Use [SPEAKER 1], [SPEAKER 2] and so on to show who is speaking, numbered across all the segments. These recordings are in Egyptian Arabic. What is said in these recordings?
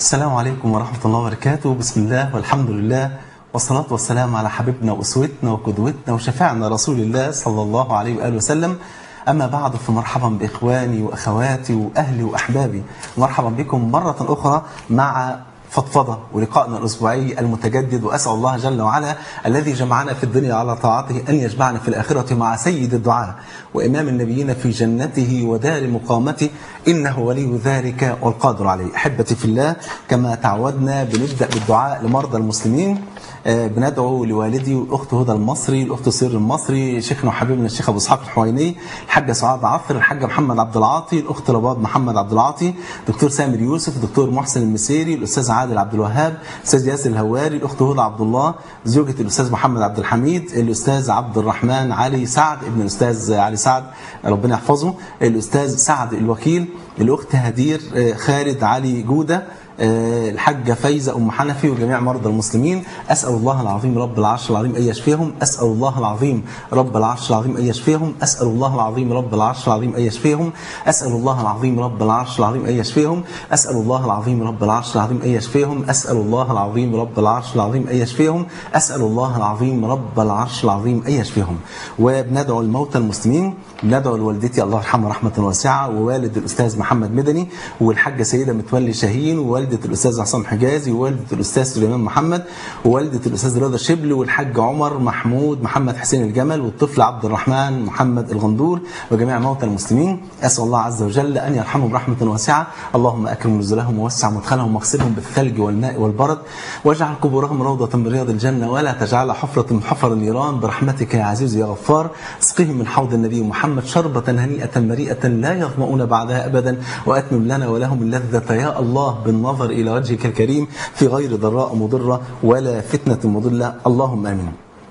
[SPEAKER 1] السلام عليكم ورحمة الله وبركاته بسم الله والحمد لله والصلاة والسلام على حبيبنا وأسوتنا وقدوتنا وشفاعنا رسول الله صلى الله عليه وآله وسلم أما بعد فمرحبا بإخواني وأخواتي وأهلي وأحبابي مرحبا بكم مرة أخرى مع فضفضة ولقائنا الأسبوعي المتجدد وأسأل الله جل وعلا الذي جمعنا في الدنيا على طاعته أن يجمعنا في الآخرة مع سيد الدعاء وإمام النبيين في جنته ودار مقامته إنه ولي ذلك والقادر عليه أحبتي في الله كما تعودنا بنبدأ بالدعاء لمرضى المسلمين آه، بندعو لوالدي والاخت هدى المصري الاخت سر المصري شيخنا وحبيبنا الشيخ ابو اسحاق الحويني الحاجه سعاد عفر الحاجه محمد عبد العاطي الاخت رباب محمد عبد العاطي دكتور سامر يوسف دكتور محسن المسيري الاستاذ عادل عبد الوهاب الاستاذ ياسر الهواري الاخت هدى عبد الله زوجة الاستاذ محمد عبد الحميد الاستاذ عبد الرحمن علي سعد ابن الاستاذ علي سعد ربنا يحفظه الاستاذ سعد الوكيل الاخت هدير آه، خالد علي جوده آه، الحاجة فايزة أم حنفي وجميع مرضى المسلمين أسأل الله العظيم رب العرش العظيم أن يشفيهم أسأل الله العظيم رب العرش العظيم أن يشفيهم أسأل الله العظيم رب العرش العظيم أن يشفيهم أسأل الله العظيم رب العرش العظيم أن يشفيهم أسأل الله العظيم رب العرش العظيم أن يشفيهم أسأل الله العظيم رب العرش العظيم أن يشفيهم أسأل الله العظيم رب العرش العظيم أن يشفيهم وبندعو الموتى المسلمين بندعو لوالدتي الله يرحمها رحمة واسعة ووالد الأستاذ محمد مدني والحاجة سيدة متولي شاهين ووالدة الأستاذ عصام حجازي ووالدة الأستاذ سليمان محمد ووالدة الأستاذ رضا شبل والحاج عمر محمود محمد حسين الجمل والطفل عبد الرحمن محمد الغندور وجميع موتى المسلمين أسأل الله عز وجل أن يرحمهم رحمة واسعة اللهم أكرم نزلهم ووسع مدخلهم واغسلهم بالثلج والماء والبرد واجعل قبورهم روضة من رياض الجنة ولا تجعلها حفرة من حفر النيران برحمتك يا عزيز يا غفار اسقهم من حوض النبي محمد شربة هنيئة مريئة لا يظمؤون بعدها أبدا وأتمم لنا ولهم اللذة يا الله بالنظر إلى وجهك الكريم في غير ضراء مضرة ولا فتنة مضلة اللهم آمين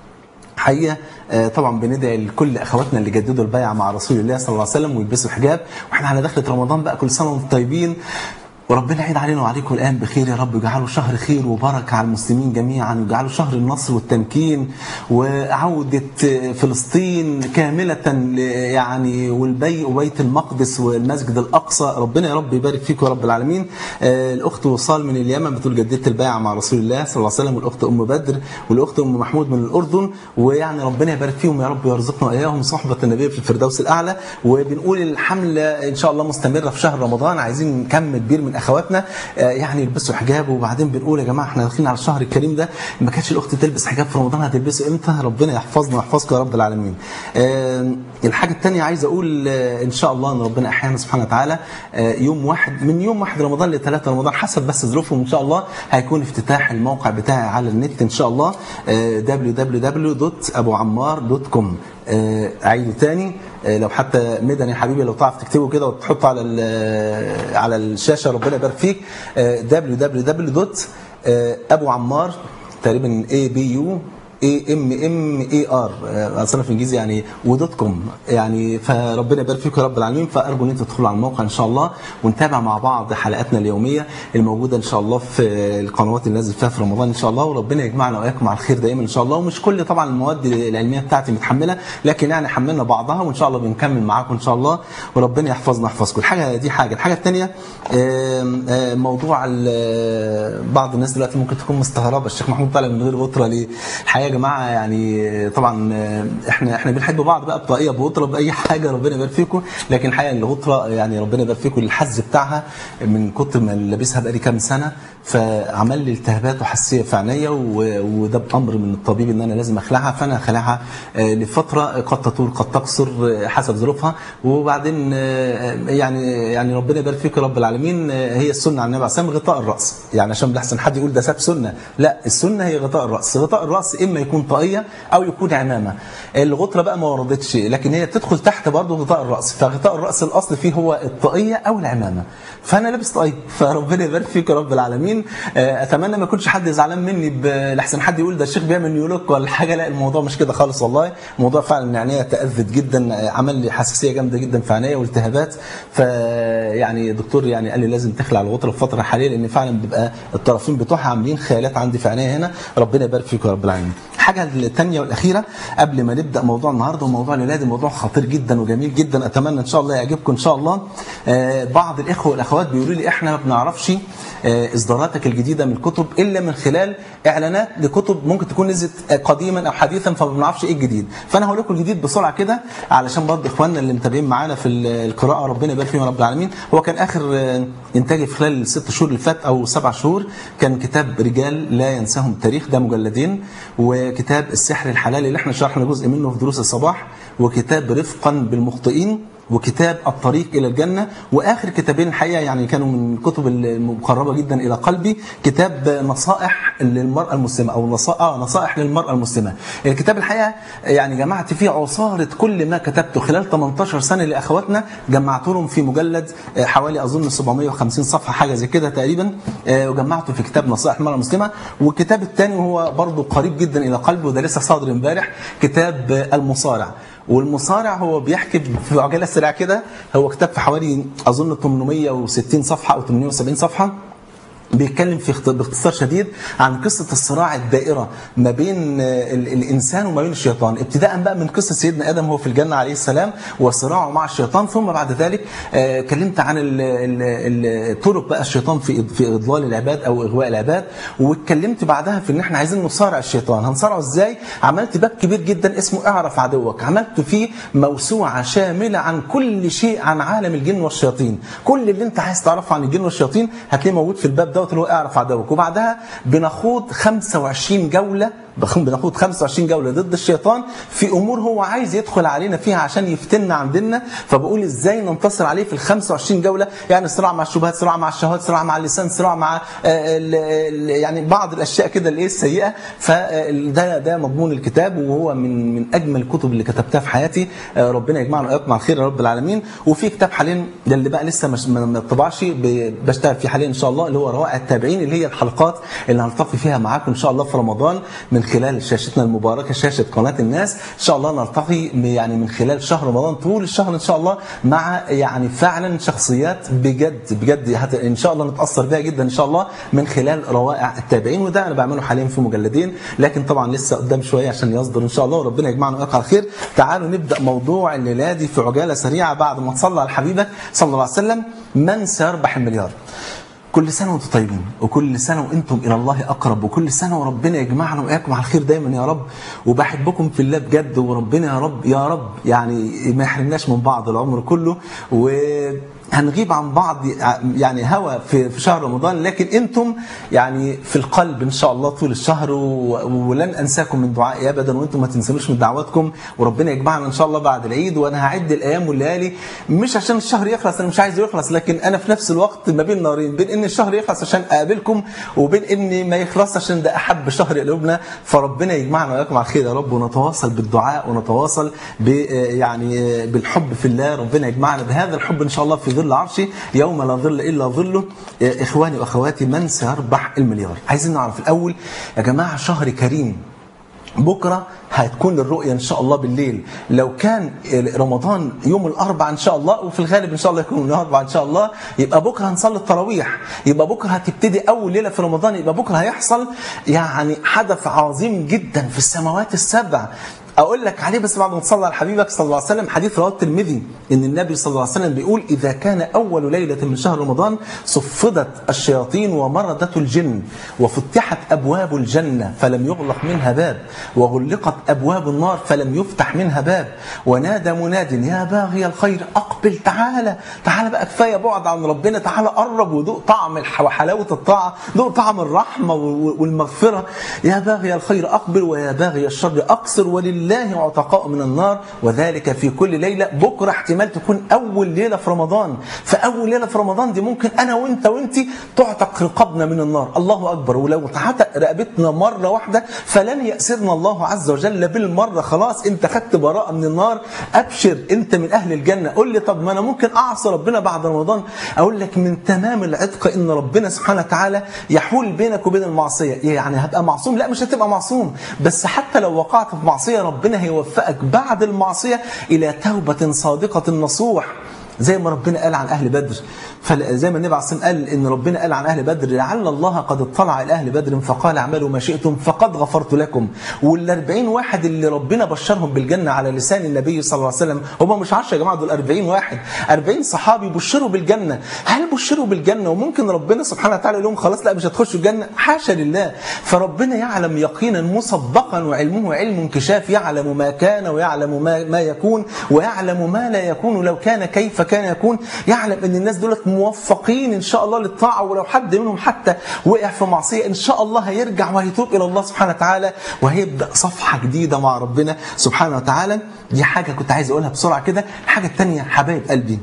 [SPEAKER 1] حقيقه آه، طبعا بندعي لكل اخواتنا اللي جددوا البيعه مع رسول الله صلى الله عليه وسلم ويلبسوا حجاب واحنا على دخله رمضان بقى كل سنه وانتم طيبين وربنا يعيد علينا وعليكم الان بخير يا رب ويجعله شهر خير وبركه على المسلمين جميعا ويجعله شهر النصر والتمكين وعوده فلسطين كامله ل- يعني والبي وبيت المقدس والمسجد الاقصى ربنا يا رب يبارك فيكم يا رب العالمين آه، الاخت وصال من اليمن بتقول جددت البيعه مع رسول الله صلى الله عليه وسلم والاخت ام بدر والاخت ام محمود من الاردن ويعني ربنا يبارك فيهم يا رب ويرزقنا واياهم صحبه النبي في الفردوس الاعلى وبنقول الحمله ان شاء الله مستمره في شهر رمضان عايزين كم كبير من اخواتنا آه، يعني يلبسوا حجاب وبعدين بنقول يا جماعه احنا داخلين على الشهر الكريم ده ما كانتش الاخت تلبس حجاب في رمضان هتلبسه امتى ربنا يحفظنا ويحفظكم يا رب العالمين آه، الحاجه الثانيه عايز اقول آه، ان شاء الله ان ربنا احيانا سبحانه وتعالى آه، يوم واحد من يوم واحد رمضان لثلاثة رمضان حسب بس ظروفهم ان شاء الله هيكون افتتاح الموقع بتاعي على النت ان شاء الله آه، www.abuammar.com آه، اعيده تاني آه، لو حتى مدني يا حبيبي لو تعرف تكتبه كده وتحطه على ال- على الشاشه ربنا يبارك فيك آه، www.abuammar تقريبا اي بي يو اي ام ام اي ار اصلا في الانجليزي يعني ودوت كوم يعني فربنا يبارك فيكم يا رب العالمين فارجو ان انتم تدخلوا على الموقع ان شاء الله ونتابع مع بعض حلقاتنا اليوميه الموجوده ان شاء الله في القنوات اللي نازل فيها في رمضان ان شاء الله وربنا يجمعنا واياكم على الخير دائما ان شاء الله ومش كل طبعا المواد العلميه بتاعتي متحمله لكن يعني حملنا بعضها وان شاء الله بنكمل معاكم ان شاء الله وربنا يحفظنا يحفظكم الحاجه دي حاجه الحاجه الثانيه موضوع ال- بعض الناس دلوقتي ممكن تكون مستغربه الشيخ محمود طالع من غير غطره ليه الحقيقه يا جماعه يعني طبعا احنا احنا بنحب بعض بقى بطاقيه بغطره باي حاجه ربنا يبارك فيكم لكن الحقيقه الغطره يعني ربنا يبارك فيكم الحز بتاعها من كتر ما لابسها بقالي كام سنه فعمل لي التهابات وحساسيه في عينيا و- وده بامر من الطبيب ان انا لازم اخلعها فانا خلعها آه، لفتره قد تطول قد تقصر آه، حسب ظروفها وبعدين آه، يعني يعني ربنا يبارك فيك يا رب العالمين آه، هي السنه عن النبي عليه الصلاه والسلام غطاء الراس يعني عشان بلحسن حد يقول ده ساب سنه لا السنه هي غطاء الراس غطاء الراس اما يكون طاقيه او يكون عمامه الغطره بقى ما وردتش لكن هي تدخل تحت برضه غطاء الراس فغطاء الراس الاصل فيه هو الطاقيه او العمامه فانا لابس طاقيه فربنا يبارك فيك يا رب العالمين آه، اتمنى ما يكونش حد زعلان مني ب- لحسن حد يقول ده الشيخ بيعمل نيولوك ولا حاجه لا الموضوع مش كده خالص والله الموضوع فعلا ان عينيا تاذت جدا آه، عمل لي حساسيه جامده جدا في عينيا والتهابات فيعني دكتور يعني قال لي لازم تخلع الغطره في الفتره الحاليه لان فعلا بيبقى الطرفين بتوعها عاملين خيالات عندي في عينيا هنا ربنا يبارك فيك يا رب العالمين الحاجه الثانيه والاخيره قبل ما نبدا موضوع النهارده وموضوع الولاد موضوع خطير جدا وجميل جدا اتمنى ان شاء الله يعجبكم ان شاء الله آه، بعض الاخوه والاخوات بيقولوا لي احنا ما بنعرفش آه، اصداراتك الجديده من الكتب الا من خلال اعلانات لكتب ممكن تكون نزلت آه، قديما او حديثا فما بنعرفش ايه الجديد فانا هقول لكم الجديد بسرعه كده علشان برضه اخواننا اللي متابعين معانا في ال- القراءه ربنا يبارك فيهم يا رب العالمين هو كان اخر آه، انتاجي في خلال الست شهور اللي فات او سبع شهور كان كتاب رجال لا ينساهم التاريخ ده مجلدين وكتاب السحر الحلالي اللي احنا شرحنا جزء منه في دروس الصباح وكتاب رفقا بالمخطئين وكتاب الطريق الى الجنه واخر كتابين الحقيقه يعني كانوا من الكتب المقربه جدا الى قلبي كتاب نصائح للمراه المسلمه او نصائح آه نصائح للمراه المسلمه الكتاب الحقيقه يعني جمعت فيه عصاره كل ما كتبته خلال 18 سنه لاخواتنا جمعت لهم في مجلد آه، حوالي اظن 750 صفحه حاجه زي كده تقريبا آه، وجمعته في كتاب نصائح المراه المسلمه والكتاب الثاني وهو برضه قريب جدا الى قلبي وده لسه صادر امبارح كتاب آه، المصارع والمصارع هو بيحكي في عجاله سريعه كده هو كتاب في حوالي اظن 860 صفحه او 870 صفحه بيتكلم في اخت- باختصار شديد عن قصة الصراع الدائرة ما بين آه، ال- الإنسان وما بين الشيطان ابتداء بقى من قصة سيدنا آدم هو في الجنة عليه السلام وصراعه مع الشيطان ثم بعد ذلك آه، كلمت عن ال- ال- ال- طرق بقى الشيطان في إض- في إضلال العباد أو إغواء العباد واتكلمت بعدها في إن إحنا عايزين نصارع الشيطان هنصارعه إزاي عملت باب كبير جدا اسمه اعرف عدوك عملت فيه موسوعة شاملة عن كل شيء عن عالم الجن والشياطين كل اللي انت عايز تعرفه عن الجن والشياطين هتلاقيه موجود في الباب دوت اللي هو اعرف عدوك وبعدها بنخوض 25 جولة بخ- بنخوض 25 جولة ضد الشيطان في امور هو عايز يدخل علينا فيها عشان يفتنا عن ديننا فبقول ازاي ننتصر عليه في ال 25 جولة يعني صراع مع الشبهات صراع مع الشهوات صراع مع اللسان صراع مع آه، ال- ال- يعني بعض الاشياء كده الايه السيئة فده ده مضمون الكتاب وهو من من اجمل الكتب اللي كتبتها في حياتي آه، ربنا يجمعنا واياكم على الخير يا رب العالمين وفي كتاب حاليا ده اللي بقى لسه مش ما ما اتطبعش ب- بشتغل فيه حاليا ان شاء الله اللي هو روائع التابعين اللي هي الحلقات اللي هنلتقي فيها معاكم ان شاء الله في رمضان من خلال شاشتنا المباركه شاشه قناه الناس ان شاء الله نلتقي م- يعني من خلال شهر رمضان طول الشهر ان شاء الله مع يعني فعلا شخصيات بجد بجد هت- ان شاء الله نتاثر بها جدا ان شاء الله من خلال روائع التابعين وده انا بعمله حاليا في مجلدين لكن طبعا لسه قدام شويه عشان يصدر ان شاء الله وربنا يجمعنا واياكم على خير تعالوا نبدا موضوع الليله دي في عجاله سريعه بعد ما تصلى على حبيبك صلى الله عليه وسلم من سيربح المليار كل سنة وانتم طيبين وكل سنة وانتم إلى الله أقرب وكل سنة وربنا يجمعنا وإياكم على الخير دايما يا رب وبحبكم في الله بجد وربنا يا رب يا رب يعني ما يحرمناش من بعض العمر كله وهنغيب عن بعض يعني هوا في في شهر رمضان لكن انتم يعني في القلب ان شاء الله طول الشهر و- ولن انساكم من دعائي ابدا وانتم ما تنسونوش من دعواتكم وربنا يجمعنا ان شاء الله بعد العيد وانا هعد الايام والليالي مش عشان الشهر يخلص انا مش عايزه يخلص لكن انا في نفس الوقت ما بين نارين بين ان الشهر يخلص عشان اقابلكم وبين ان ما يخلص عشان ده احب شهر قلوبنا فربنا يجمعنا واياكم على خير يا رب ونتواصل بالدعاء ونتواصل ب يعني بالحب في الله ربنا يجمعنا بهذا الحب ان شاء الله في ظل عرشه يوم لا ظل الا ظله اخواني واخواتي من سيربح المليار عايزين نعرف الاول يا جماعه شهر كريم بكرة هتكون الرؤية إن شاء الله بالليل لو كان رمضان يوم الأربعاء إن شاء الله وفي الغالب إن شاء الله يكون يوم الأربعاء إن شاء الله يبقى بكرة هنصلي التراويح يبقى بكرة هتبتدي أول ليلة في رمضان يبقى بكرة هيحصل يعني حدث عظيم جدا في السماوات السبع اقول لك عليه بس بعد ما تصلي على حبيبك صلى الله عليه وسلم حديث رواه الترمذي ان النبي صلى الله عليه وسلم بيقول اذا كان اول ليله من شهر رمضان صفدت الشياطين ومردت الجن وفتحت ابواب الجنه فلم يغلق منها باب وغلقت ابواب النار فلم يفتح منها باب ونادى مناد يا باغي الخير اقبل تعالى تعالى بقى كفايه بعد عن ربنا تعالى قرب وذوق طعم الح- وحلاوه الطاعه ذوق طعم الرحمه وال- والمغفره يا باغي الخير اقبل ويا باغي الشر اقصر ولله عتقاء من النار وذلك في كل ليله بكره احتمال تكون اول ليله في رمضان فاول ليله في رمضان دي ممكن انا وانت وانت تعتق رقابنا من النار الله اكبر ولو تعتق رقبتنا مره واحده فلن ياسرنا الله عز وجل بالمره خلاص انت خدت براءه من النار ابشر انت من اهل الجنه قول لي طب ما انا ممكن اعصي ربنا بعد رمضان اقول لك من تمام العتق ان ربنا سبحانه وتعالى يحول بينك وبين المعصيه يعني هبقى معصوم لا مش هتبقى معصوم بس حتى لو وقعت في معصيه ربنا هيوفقك بعد المعصيه الى توبه صادقه نصوح زي ما ربنا قال عن أهل بدر فزي ما النبي عليه الصلاة والسلام قال إن ربنا قال عن أهل بدر لعل الله قد اطلع إلى أهل بدر فقال اعملوا ما شئتم فقد غفرت لكم وال40 واحد اللي ربنا بشرهم بالجنة على لسان النبي صلى الله عليه وسلم هم مش 10 يا جماعة دول 40 واحد 40 صحابي بشروا بالجنة هل بشروا بالجنة وممكن ربنا سبحانه وتعالى يقول لهم خلاص لا مش هتخشوا الجنة حاشا لله فربنا يعلم يقينا مسبقا وعلمه علم انكشاف يعلم ما كان ويعلم ما, ما يكون ويعلم ما لا يكون لو كان كيف كان يكون يعلم ان الناس دولت موفقين ان شاء الله للطاعه ولو حد منهم حتى وقع في معصيه ان شاء الله هيرجع وهيتوب الى الله سبحانه وتعالى وهيبدا صفحه جديده مع ربنا سبحانه وتعالى دي حاجه كنت عايز اقولها بسرعه كده الحاجه الثانيه حبايب قلبي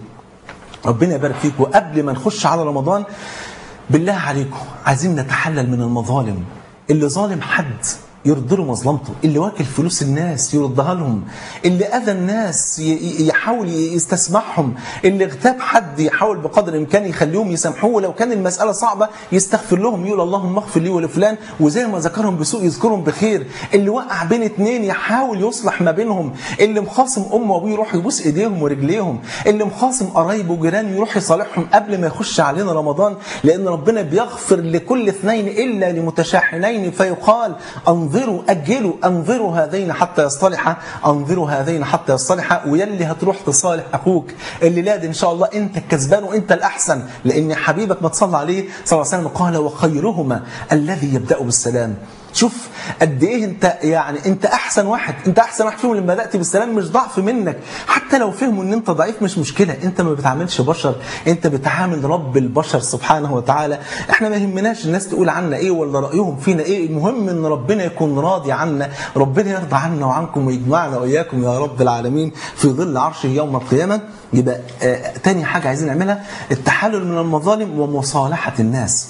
[SPEAKER 1] ربنا يبارك فيك وقبل ما نخش على رمضان بالله عليكم عايزين نتحلل من المظالم اللي ظالم حد يرد له مظلمته اللي واكل فلوس الناس يردها لهم اللي اذى الناس يحاول يستسمحهم اللي اغتاب حد يحاول بقدر الامكان يخليهم يسامحوه لو كان المساله صعبه يستغفر لهم يقول اللهم اغفر لي ولفلان وزي ما ذكرهم بسوء يذكرهم بخير اللي وقع بين اتنين يحاول يصلح ما بينهم اللي مخاصم امه وابوه يروح يبوس ايديهم ورجليهم اللي مخاصم قرايبه وجيرانه يروح يصالحهم قبل ما يخش علينا رمضان لان ربنا بيغفر لكل اثنين الا لمتشاحنين فيقال انظروا اجلوا انظروا هذين حتى يصطلحا انظروا هذين حتى يصطلحا ويلي هتروح تصالح اخوك اللي لا ان شاء الله انت الكسبان وانت الاحسن لان حبيبك ما تصلى عليه صلى الله عليه وسلم قال وخيرهما الذي يبدا بالسلام شوف قد ايه انت يعني انت احسن واحد انت احسن واحد فيهم لما بدات بالسلام مش ضعف منك حتى لو فهموا ان انت ضعيف مش مشكله انت ما بتعاملش بشر انت بتعامل رب البشر سبحانه وتعالى احنا ما يهمناش الناس تقول عنا ايه ولا رايهم فينا ايه المهم ان ربنا يكون راضي عنا ربنا يرضى عنا وعنكم ويجمعنا واياكم يا رب العالمين في ظل عرشه يوم القيامه يبقى آه تاني حاجه عايزين نعملها التحلل من المظالم ومصالحه الناس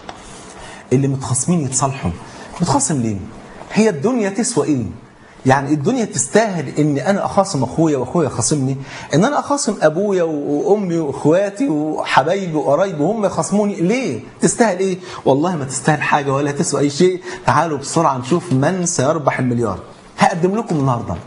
[SPEAKER 1] اللي متخاصمين يتصالحوا متخاصم ليه؟ هي الدنيا تسوى ايه؟ يعني الدنيا تستاهل ان انا اخاصم اخويا واخويا خاصمني ان انا اخاصم ابويا وامي واخواتي وحبايبي وقرايبي وهم يخاصموني ليه تستاهل ايه والله ما تستاهل حاجه ولا تسوى اي شيء تعالوا بسرعه نشوف من سيربح المليار هقدم لكم النهارده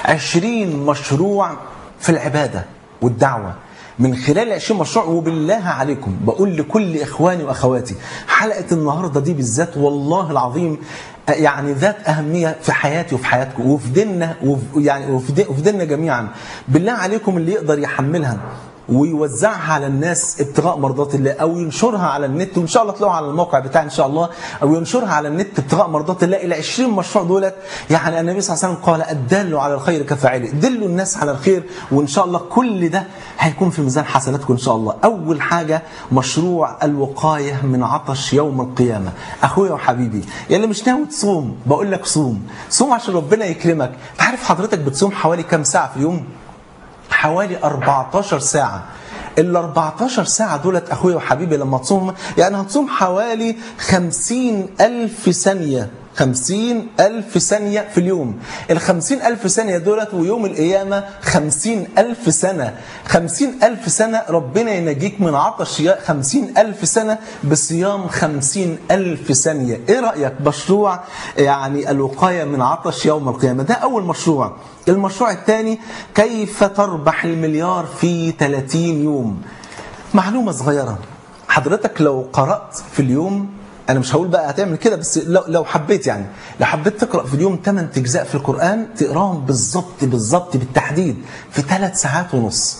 [SPEAKER 1] 20 مشروع في العباده والدعوه من خلال 20 مشروع وبالله عليكم بقول لكل اخواني واخواتي حلقه النهارده دي بالذات والله العظيم يعني ذات اهميه في حياتي وفي حياتكم وفي ديننا وفي يعني وفي ديننا جميعا بالله عليكم اللي يقدر يحملها ويوزعها على الناس ابتغاء مرضات الله او ينشرها على النت وان شاء الله تلاقوها على الموقع بتاعي ان شاء الله او ينشرها على النت ابتغاء مرضات الله الى 20 مشروع دولت يعني النبي صلى الله عليه وسلم قال الدال على الخير كفاعله دلوا الناس على الخير وان شاء الله كل ده هيكون في ميزان حسناتكم ان شاء الله اول حاجه مشروع الوقايه من عطش يوم القيامه اخويا وحبيبي يلي مش ناوي تصوم بقول لك صوم صوم عشان ربنا يكرمك تعرف حضرتك بتصوم حوالي كام ساعه في اليوم حوالي 14 ساعة ال 14 ساعة دولت أخويا وحبيبي لما تصوم يعني هتصوم حوالي 50 ألف ثانية خمسين ألف ثانية في اليوم الخمسين ألف ثانية دولت ويوم القيامة خمسين ألف سنة خمسين ألف سنة ربنا ينجيك من عطش خمسين ألف سنة بصيام خمسين ألف ثانية إيه رأيك مشروع يعني الوقاية من عطش يوم القيامة ده أول مشروع المشروع الثاني كيف تربح المليار في 30 يوم معلومة صغيرة حضرتك لو قرأت في اليوم انا مش هقول بقى هتعمل كده بس لو لو حبيت يعني لو حبيت تقرا في اليوم 8 اجزاء في القران تقراهم بالظبط بالظبط بالتحديد في ثلاث ساعات ونص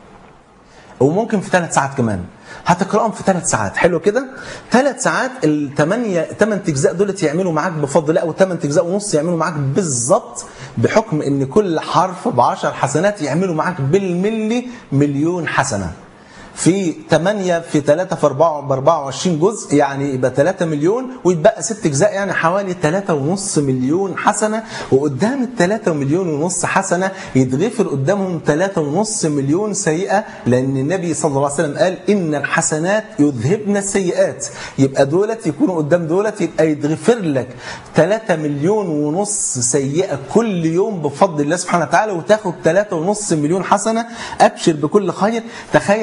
[SPEAKER 1] وممكن في ثلاث ساعات كمان هتقراهم في ثلاث ساعات حلو كده ثلاث ساعات الثمانية ثمان اجزاء دولت يعملوا معاك بفضل الله او ثمان اجزاء ونص يعملوا معاك بالظبط بحكم ان كل حرف ب 10 حسنات يعملوا معاك بالملي مليون حسنه في 8 في 3 في 4 ب 24 جزء يعني يبقى 3 مليون ويتبقى 6 اجزاء يعني حوالي 3.5 مليون حسنه وقدام ال 3 مليون ونص حسنه يتغفر قدامهم 3.5 مليون سيئه لان النبي صلى الله عليه وسلم قال ان الحسنات يذهبن السيئات يبقى دولت يكونوا قدام دولت يبقى يتغفر لك 3 مليون ونص سيئه كل يوم بفضل الله سبحانه وتعالى وتاخد 3.5 مليون حسنه ابشر بكل خير تخيل لما يكون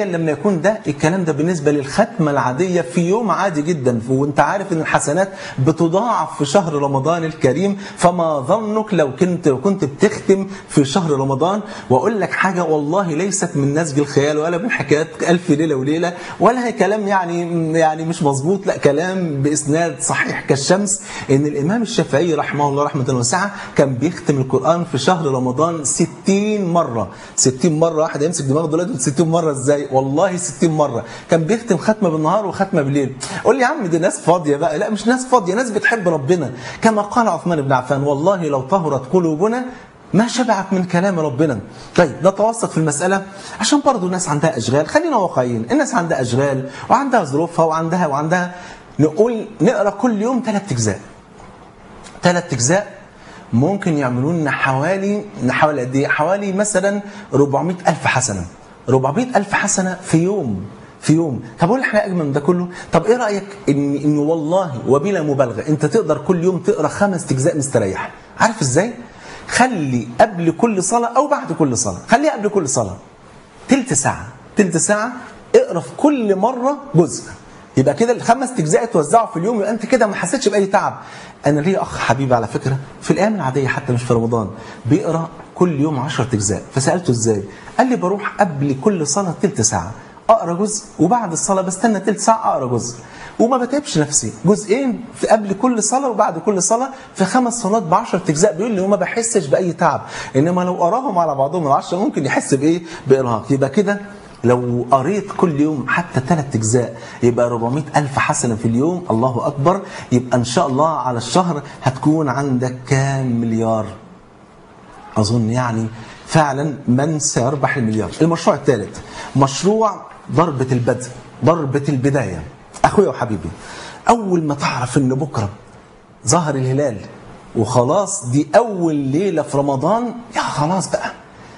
[SPEAKER 1] يكون ده الكلام ده بالنسبة للختمة العادية في يوم عادي جدا وانت عارف ان الحسنات بتضاعف في شهر رمضان الكريم فما ظنك لو كنت لو كنت بتختم في شهر رمضان واقول لك حاجة والله ليست من نسج الخيال ولا من حكايات ألف ليلة وليلة ولا هي كلام يعني يعني مش مظبوط لا كلام بإسناد صحيح كالشمس ان الإمام الشافعي رحمه الله رحمة واسعة كان بيختم القرآن في شهر رمضان 60 مرة 60 مرة واحد يمسك دماغه دلوقتي 60 مرة ازاي والله 60 مرة كان بيختم ختمة بالنهار وختمة بالليل قول لي يا عم دي ناس فاضية بقى لا مش ناس فاضية ناس بتحب ربنا كما قال عثمان بن عفان والله لو طهرت قلوبنا ما شبعت من كلام ربنا طيب نتوسط في المسألة عشان برضو الناس عندها أشغال خلينا واقعيين الناس عندها أشغال وعندها ظروفها وعندها وعندها نقول نقرأ كل يوم ثلاث أجزاء ثلاث أجزاء ممكن يعملوا لنا حوالي حوالي قد ايه؟ حوالي مثلا 400 ألف حسنة 400 ألف حسنة في يوم في يوم طب اقول احنا اجمل من ده كله طب ايه رايك ان ان والله وبلا مبالغه انت تقدر كل يوم تقرا خمس اجزاء مستريح عارف ازاي خلي قبل كل صلاه او بعد كل صلاه خليها قبل كل صلاه تلت ساعه تلت ساعه اقرا في كل مره جزء يبقى كده الخمس اجزاء اتوزعوا في اليوم يبقى انت كده ما حسيتش باي تعب انا ليا اخ حبيبي على فكره في الايام العاديه حتى مش في رمضان بيقرا كل يوم 10 اجزاء فسالته ازاي قال لي بروح قبل كل صلاه تلت ساعه اقرا جزء وبعد الصلاه بستنى تلت ساعه اقرا جزء وما بتعبش نفسي جزئين في قبل كل صلاه وبعد كل صلاه في خمس صلاه ب 10 اجزاء بيقول لي وما بحسش باي تعب انما لو قراهم على بعضهم العشره ممكن يحس بايه بارهاق يبقى كده لو قريت كل يوم حتى ثلاث اجزاء يبقى 400 الف حسنه في اليوم الله اكبر يبقى ان شاء الله على الشهر هتكون عندك كام مليار اظن يعني فعلا من سيربح المليار المشروع الثالث مشروع ضربة البدء ضربة البداية أخويا وحبيبي أول ما تعرف إن بكرة ظهر الهلال وخلاص دي أول ليلة في رمضان يا خلاص بقى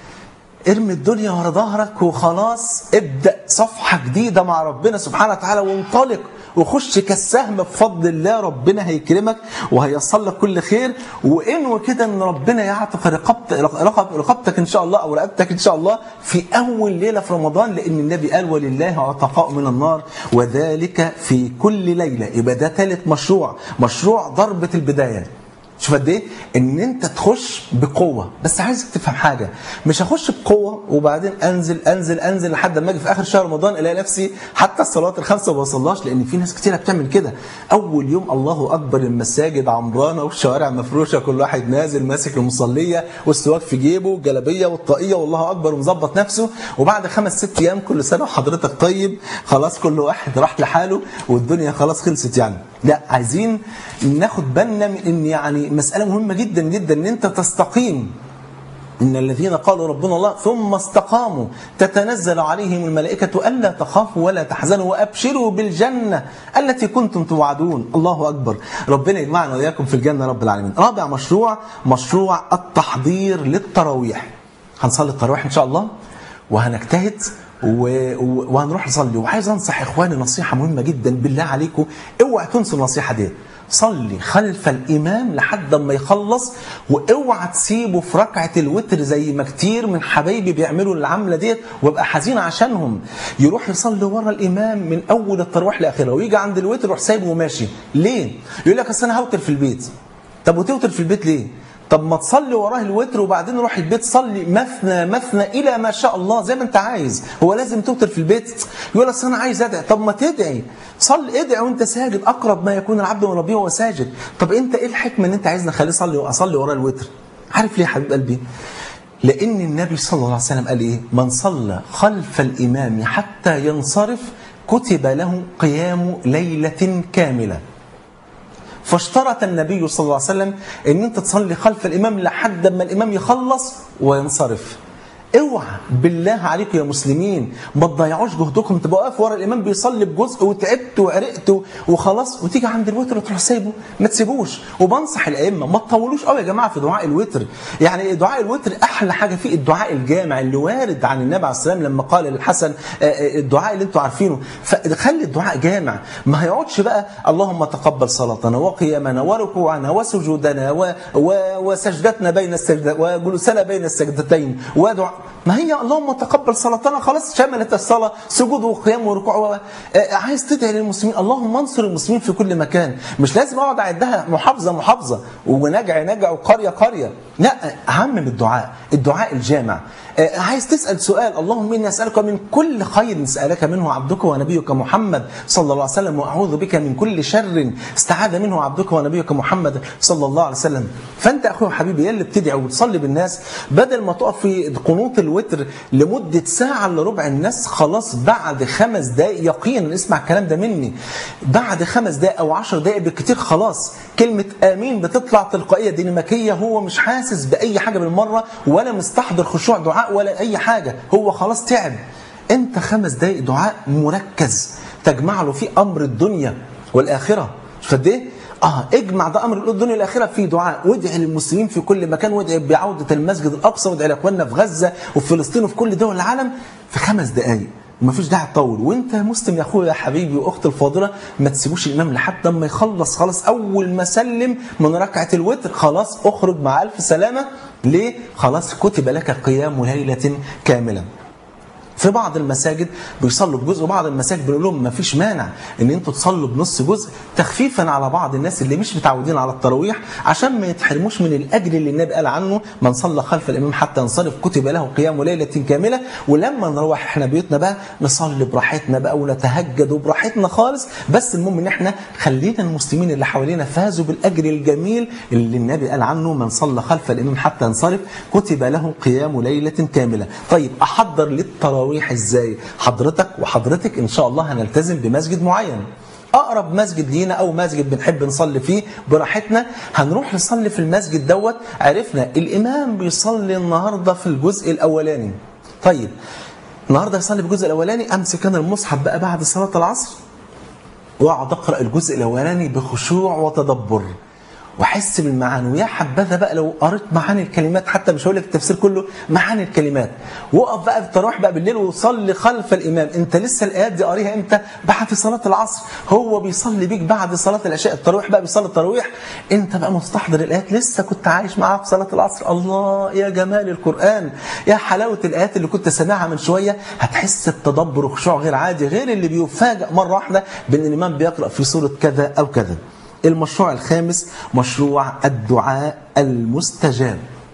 [SPEAKER 1] ارمي الدنيا ورا ظهرك وخلاص ابدأ صفحة جديدة مع ربنا سبحانه وتعالى وانطلق وخش كالسهم بفضل الله ربنا هيكرمك وهيصل لك كل خير وانوي كده ان ربنا يعتق رقبت رقب رقبتك ان شاء الله او رقبتك ان شاء الله في اول ليله في رمضان لان النبي قال ولله عتقاء من النار وذلك في كل ليله يبقى ده ثالث مشروع مشروع ضربه البدايه شوف قد ايه ان انت تخش بقوه بس عايزك تفهم حاجه مش هخش بقوه وبعدين انزل انزل انزل لحد ما اجي في اخر شهر رمضان الاقي نفسي حتى الصلاه الخمسه ما بوصلهاش لان في ناس كتيره بتعمل كده اول يوم الله اكبر المساجد عمرانه والشوارع مفروشه كل واحد نازل ماسك المصليه والسواك في جيبه والجلابيه والطاقيه والله اكبر ومظبط نفسه وبعد خمس ست ايام كل سنه وحضرتك طيب خلاص كل واحد راح لحاله والدنيا خلاص خلصت يعني لا عايزين ناخد بالنا من ان يعني مساله مهمه جدا جدا ان انت تستقيم إن الذين قالوا ربنا الله ثم استقاموا تتنزل عليهم الملائكة ألا تخافوا ولا تحزنوا وأبشروا بالجنة التي كنتم توعدون الله أكبر ربنا يجمعنا وإياكم في الجنة رب العالمين رابع مشروع مشروع التحضير للتراويح هنصلي التراويح إن شاء الله وهنجتهد و... و... وهنروح نصلي وعايز انصح اخواني نصيحه مهمه جدا بالله عليكم اوعى تنسوا النصيحه دي صلي خلف الامام لحد ما يخلص واوعى تسيبه في ركعه الوتر زي ما كتير من حبايبي بيعملوا العمله ديت وابقى حزين عشانهم يروح يصلي ورا الامام من اول التراويح لاخره ويجي عند الوتر يروح سايبه وماشي ليه يقول لك اصل انا هوتر في البيت طب وتوتر في البيت ليه طب ما تصلي وراه الوتر وبعدين روح البيت صلي مثنى مثنى الى ما شاء الله زي ما انت عايز هو لازم توتر في البيت يقول اصل انا عايز ادعي طب ما تدعي صلي ادعي وانت ساجد اقرب ما يكون العبد من ربه وهو ساجد طب انت ايه الحكمه ان انت عايزني اخليه يصلي واصلي وراه الوتر عارف ليه يا حبيب قلبي لان النبي صلى الله عليه وسلم قال ايه من صلى خلف الامام حتى ينصرف كتب له قيام ليله كامله فاشترط النبي صلى الله عليه وسلم ان انت تصلي خلف الامام لحد ما الامام يخلص وينصرف اوعى بالله عليكم يا مسلمين ما تضيعوش جهدكم تبقى واقف ورا الامام بيصلي بجزء وتعبت وعرقت وخلاص وتيجي عند الوتر وتروح سايبه ما تسيبوش وبنصح الائمه ما تطولوش قوي يا جماعه في دعاء الوتر يعني دعاء الوتر احلى حاجه فيه الدعاء الجامع اللي وارد عن النبي عليه السلام لما قال للحسن الدعاء اللي انتم عارفينه فخلي الدعاء جامع ما هيقعدش بقى اللهم تقبل صلاتنا وقيامنا وركوعنا وسجودنا و... و... وسجدتنا بين السجدة وجلوسنا بين السجدتين ودعاء ما هي اللهم تقبل صلاتنا خلاص شملت الصلاة سجود وقيام وركوع و... آه، عايز تدعي للمسلمين اللهم انصر المسلمين في كل مكان مش لازم اقعد اعدها محافظة محافظة ونجع نجع وقرية قرية لا اهم من الدعاء الدعاء الجامع آه، عايز تسأل سؤال اللهم إني أسألك من كل خير سألك منه عبدك ونبيك محمد صلى الله عليه وسلم وأعوذ بك من كل شر استعاذ منه عبدك ونبيك محمد صلى الله عليه وسلم فأنت أخوي وحبيبي يا اللي بتدعي وتصلي بالناس بدل ما تقف في قنوط الوتر لمدة ساعة إلا ربع الناس خلاص بعد خمس دقائق يقينا اسمع الكلام ده مني بعد خمس دقائق أو عشر دقائق بالكتير خلاص كلمة آمين بتطلع تلقائية ديناميكية هو مش حاسس بأي حاجة بالمرة ولا مستحضر خشوع دعاء ولا أي حاجة هو خلاص تعب أنت خمس دقائق دعاء مركز تجمع له فيه أمر الدنيا والآخرة مش قد إيه؟ اه اجمع ده امر الدنيا والاخره في دعاء وادعي للمسلمين في كل مكان وادعي بعوده المسجد الاقصى وادعي لاخواننا في غزه وفي فلسطين وفي كل دول العالم في خمس دقائق ومفيش داعي تطول وانت يا مسلم يا اخويا يا حبيبي واختي الفاضله ما تسيبوش الامام لحد ما يخلص خلاص اول ما سلم من ركعه الوتر خلاص اخرج مع الف سلامه ليه خلاص كتب لك قيام ليله كامله في بعض المساجد بيصلوا بجزء وبعض المساجد بنقول لهم ما فيش مانع ان انتوا تصلوا بنص جزء تخفيفا على بعض الناس اللي مش متعودين على التراويح عشان ما يتحرموش من الاجر اللي النبي قال عنه من صلى خلف الامام حتى ينصرف كتب له قيام ليله كامله ولما نروح احنا بيوتنا بقى نصلي براحتنا بقى ونتهجد وبراحتنا خالص بس المهم ان احنا خلينا المسلمين اللي حوالينا فازوا بالاجر الجميل اللي النبي قال عنه من صلى خلف الامام حتى ينصرف كتب له قيام ليله كامله طيب احضر للتراويح التراويح ازاي حضرتك وحضرتك ان شاء الله هنلتزم بمسجد معين اقرب مسجد لينا او مسجد بنحب نصلي فيه براحتنا هنروح نصلي في المسجد دوت عرفنا الامام بيصلي النهارده في الجزء الاولاني طيب النهارده يصلي في الجزء الاولاني امسك انا المصحف بقى بعد صلاه العصر واقعد اقرا الجزء الاولاني بخشوع وتدبر واحس بالمعاني ويا حبذا بقى لو قريت معاني الكلمات حتى مش هقول لك التفسير كله معاني الكلمات وقف بقى التراويح بقى بالليل وصلي خلف الامام انت لسه الايات دي قاريها امتى بعد صلاه العصر هو بيصلي بيك بعد صلاه العشاء التراويح بقى بيصلي التراويح انت بقى مستحضر الايات لسه كنت عايش معاه في صلاه العصر الله يا جمال القران يا حلاوه الايات اللي كنت سامعها من شويه هتحس بتدبر وخشوع غير عادي غير اللي بيفاجئ مره واحده بان الامام بيقرا في سوره كذا او كذا المشروع الخامس مشروع الدعاء المستجاب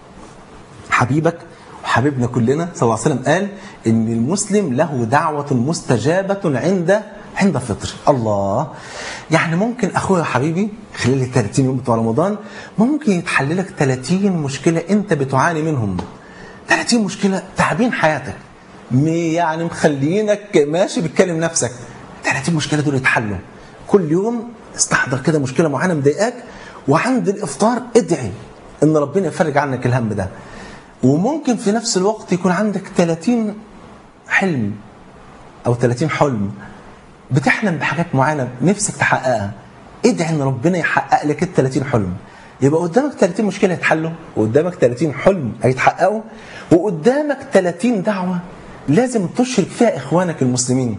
[SPEAKER 1] حبيبك وحبيبنا كلنا صلى الله عليه وسلم قال ان المسلم له دعوة مستجابة عند عند فطر الله يعني ممكن اخويا وحبيبي خلال ال 30 يوم بتوع رمضان ممكن يتحل لك 30 مشكلة انت بتعاني منهم 30 مشكلة تعبين حياتك يعني مخليينك ماشي بتكلم نفسك 30 مشكلة دول يتحلوا كل يوم استحضر كده مشكله معينه مضايقاك وعند الافطار ادعي ان ربنا يفرج عنك الهم ده وممكن في نفس الوقت يكون عندك 30 حلم او 30 حلم بتحلم بحاجات معينه نفسك تحققها ادعي ان ربنا يحقق لك ال 30 حلم يبقى قدامك 30 مشكله يتحلوا وقدامك 30 حلم هيتحققوا وقدامك 30 دعوه لازم تشرك فيها اخوانك المسلمين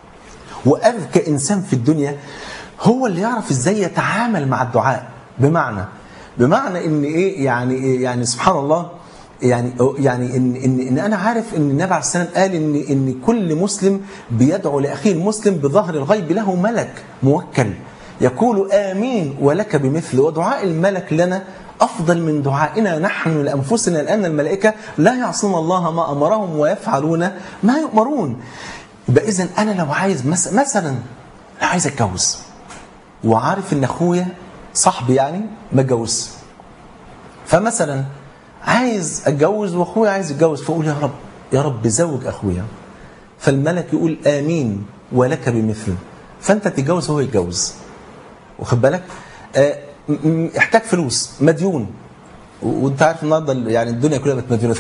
[SPEAKER 1] واذكى انسان في الدنيا هو اللي يعرف ازاي يتعامل مع الدعاء بمعنى بمعنى ان ايه يعني إيه يعني سبحان الله يعني يعني ان ان, إن انا عارف ان النبي عليه السلام قال ان ان كل مسلم بيدعو لاخيه المسلم بظهر الغيب له ملك موكل يقول امين ولك بمثل ودعاء الملك لنا افضل من دعائنا نحن لانفسنا لان الملائكه لا يعصون الله ما امرهم ويفعلون ما يؤمرون يبقى اذا انا لو عايز مثلا لو عايز اتجوز وعارف ان اخويا صاحبي يعني ما اتجوزش فمثلا عايز اتجوز واخويا عايز يتجوز فاقول يا رب يا رب زوج اخويا فالملك يقول امين ولك بمثل فانت تتجوز وهو يتجوز واخد بالك اه احتاج فلوس مديون وانت عارف النهارده يعني الدنيا كلها بقت مديونه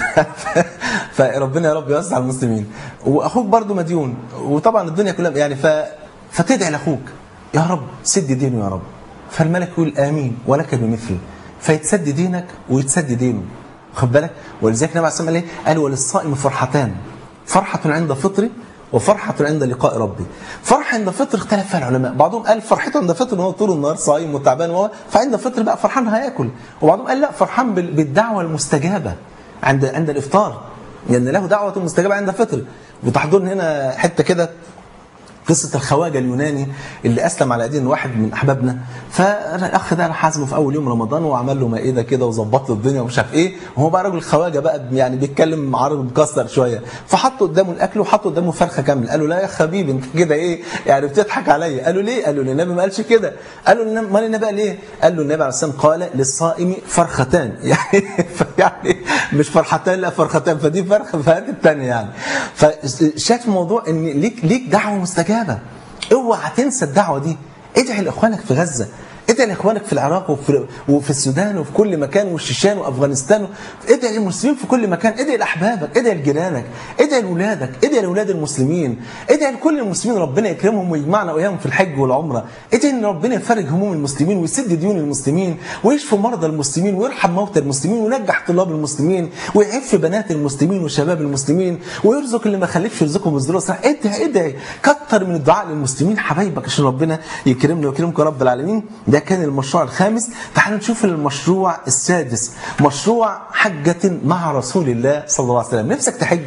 [SPEAKER 1] فربنا يا رب يوسع المسلمين واخوك برضه مديون وطبعا الدنيا كلها يعني ف فتدعي لاخوك يا رب سد دينه يا رب فالملك يقول امين ولك بمثل فيتسد دينك ويتسد دينه خد بالك ولذلك النبي عليه الصلاه والسلام قال وللصائم فرحتان فرحه عند فطره وفرحة عند لقاء ربي فرحة عند فطر اختلف فيها العلماء بعضهم قال فرحته عند فطر ان هو طول النهار صايم وتعبان وهو فعند فطر بقى فرحان هياكل وبعضهم قال لا فرحان بالدعوة المستجابة عند عند الافطار لان له دعوه مستجابه عند فطر وتحضرني هنا حته كده قصة الخواجة اليوناني اللي أسلم على أيدين واحد من أحبابنا فالأخ ده راح عزمه في أول يوم رمضان وعمل له مائدة كده وظبط له الدنيا ومش عارف إيه وهو بقى راجل خواجة بقى يعني بيتكلم عربي مكسر شوية فحط قدامه الأكل وحط قدامه فرخة كاملة قال له لا يا حبيبي أنت كده إيه يعني بتضحك عليا قال له ليه؟ قال له النبي ما قالش كده قال له امال النبي قال إيه؟ قال له النبي عليه الصلاة والسلام قال للصائم فرختان يعني يعني مش فرحتان لا فرختان فدي فرخة فهات الثانية يعني فشاف الموضوع إن ليك ليك دعوة مستجابة اوعى تنسى الدعوه دي ادعي لاخوانك في غزه ادعي لاخوانك في العراق وفي, وفي السودان وفي كل مكان والشيشان وافغانستان ادعي للمسلمين في كل مكان ادعي لاحبابك ادعي لجيرانك ادعي لاولادك ادعي لاولاد المسلمين ادعي لكل المسلمين ربنا يكرمهم ويجمعنا واياهم في الحج والعمره ادعي ان ربنا يفرج هموم المسلمين ويسد ديون المسلمين ويشفي مرضى المسلمين ويرحم موتى المسلمين وينجح طلاب المسلمين ويعف بنات المسلمين وشباب المسلمين ويرزق اللي ما خلفش يرزقهم الذريه الصالحه ادعي ادعي كتر من الدعاء للمسلمين حبايبك عشان ربنا يكرمنا ويكرمكم رب العالمين ده كان المشروع الخامس تعالوا نشوف المشروع السادس مشروع حجة مع رسول الله صلى الله عليه وسلم نفسك تحج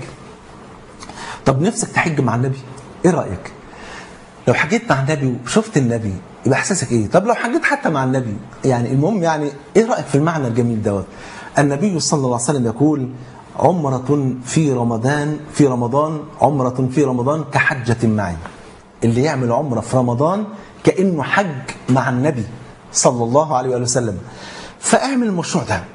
[SPEAKER 1] طب نفسك تحج مع النبي ايه رأيك لو حجيت مع النبي وشفت النبي يبقى احساسك ايه طب لو حجيت حتى مع النبي يعني المهم يعني ايه رأيك في المعنى الجميل دوت النبي صلى الله عليه وسلم يقول عمرة في رمضان في رمضان عمرة في رمضان كحجة معي اللي يعمل عمرة في رمضان كأنه حج مع النبي صلى الله عليه وآله وسلم فاعمل المشروع ده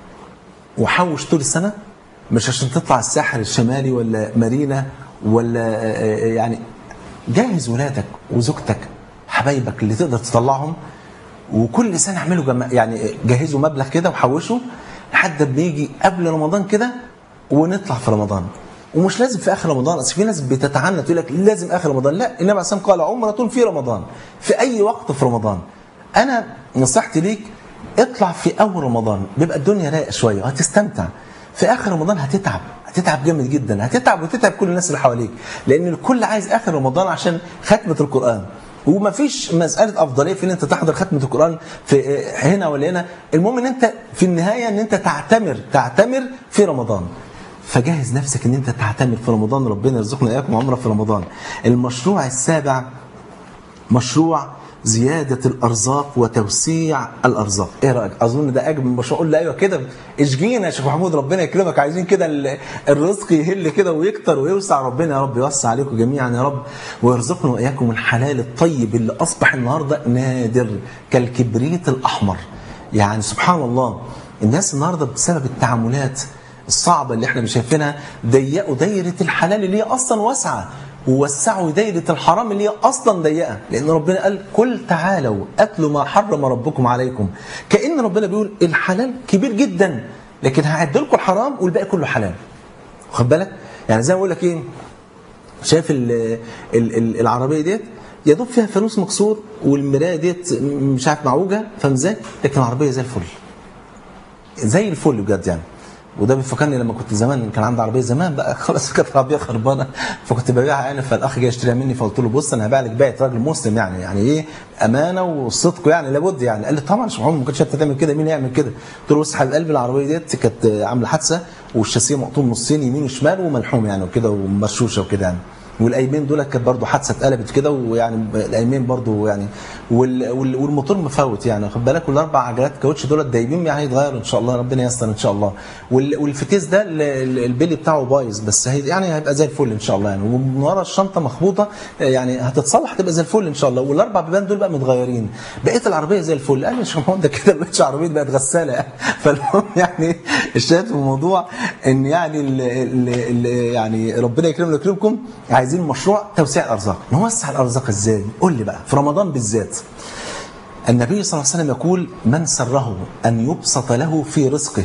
[SPEAKER 1] وحوش طول السنة مش عشان تطلع الساحل الشمالي ولا مارينا ولا يعني جهز ولادك وزوجتك حبايبك اللي تقدر تطلعهم وكل سنة اعملوا جم... يعني جهزوا مبلغ كده وحوشوا لحد ما يجي قبل رمضان كده ونطلع في رمضان ومش لازم في اخر رمضان اصل في ناس بتتعنى تقول لك لازم اخر رمضان لا النبي عليه الصلاه قال عمره في رمضان في اي وقت في رمضان انا نصيحتي ليك اطلع في اول رمضان بيبقى الدنيا رايقه شويه وهتستمتع في اخر رمضان هتتعب هتتعب جامد جدا هتتعب وتتعب كل الناس اللي حواليك لان الكل عايز اخر رمضان عشان ختمه القران وما فيش مساله افضليه في ان انت تحضر ختمه القران في هنا ولا هنا المهم ان انت في النهايه ان انت تعتمر تعتمر في رمضان فجهز نفسك ان انت تعتمر في رمضان ربنا يرزقنا اياكم عمره في رمضان المشروع السابع مشروع زيادة الأرزاق وتوسيع الأرزاق إيه رأيك أظن ده أجمل مشروع قول لي أيوة كده اشجينا يا شيخ محمود ربنا يكرمك عايزين كده الرزق يهل كده ويكتر ويوسع ربنا يا رب يوسع عليكم جميعا يا رب ويرزقنا وإياكم الحلال الطيب اللي أصبح النهاردة نادر كالكبريت الأحمر يعني سبحان الله الناس النهاردة بسبب التعاملات الصعبة اللي احنا شايفينها ضيقوا دايرة الحلال اللي هي أصلا واسعة ووسعوا دايرة الحرام اللي هي أصلا ضيقة لأن ربنا قال قل تعالوا أتلوا ما حرم ربكم عليكم كأن ربنا بيقول الحلال كبير جدا لكن هعد لكم الحرام والباقي كله حلال واخد بالك يعني زي ما بقول لك ايه شايف ال ال ال العربيه ديت يا دوب فيها فانوس مكسور والمرايه ديت مش عارف معوجه فاهم ازاي لكن العربيه زي الفل زي الفل بجد يعني وده بيفكرني لما كنت زمان كان عندي عربيه زمان بقى خلاص كانت العربيه خربانه فكنت ببيعها يعني فالاخ جاي يشتريها مني فقلت له بص انا هبيع لك بيعه راجل مسلم يعني يعني ايه امانه وصدق يعني لابد يعني قال لي طبعا مش ما كنتش انت تعمل كده مين يعمل كده قلت له بص حبيب قلبي العربيه ديت كانت عامله حادثه والشاسيه مقطوم نصين يمين وشمال وملحوم يعني وكده ومرشوشه وكده يعني والايمين دول كانت برضه حادثه اتقلبت كده ويعني الايمين برضه يعني وال وال والموتور مفوت يعني خد بالك والاربع عجلات كاوتش دول دايبين يعني يتغيروا ان شاء الله ربنا ييسر ان شاء الله وال والفتيس ده البلي بتاعه بايظ بس هي يعني هيبقى زي الفل ان شاء الله يعني ومن ورا الشنطه مخبوطه يعني هتتصلح هتبقى زي الفل ان شاء الله والاربع بيبان دول بقى متغيرين بقيه العربيه زي الفل قال لي مش ده كده ما بقتش عربيه بقت غساله فالمهم يعني الشاهد في الموضوع ان يعني ال ال ال يعني ربنا يكرمنا ويكرمكم عايزين مشروع توسيع الارزاق نوسع الارزاق ازاي قول لي بقى في رمضان بالذات النبي صلى الله عليه وسلم يقول من سره ان يبسط له في رزقه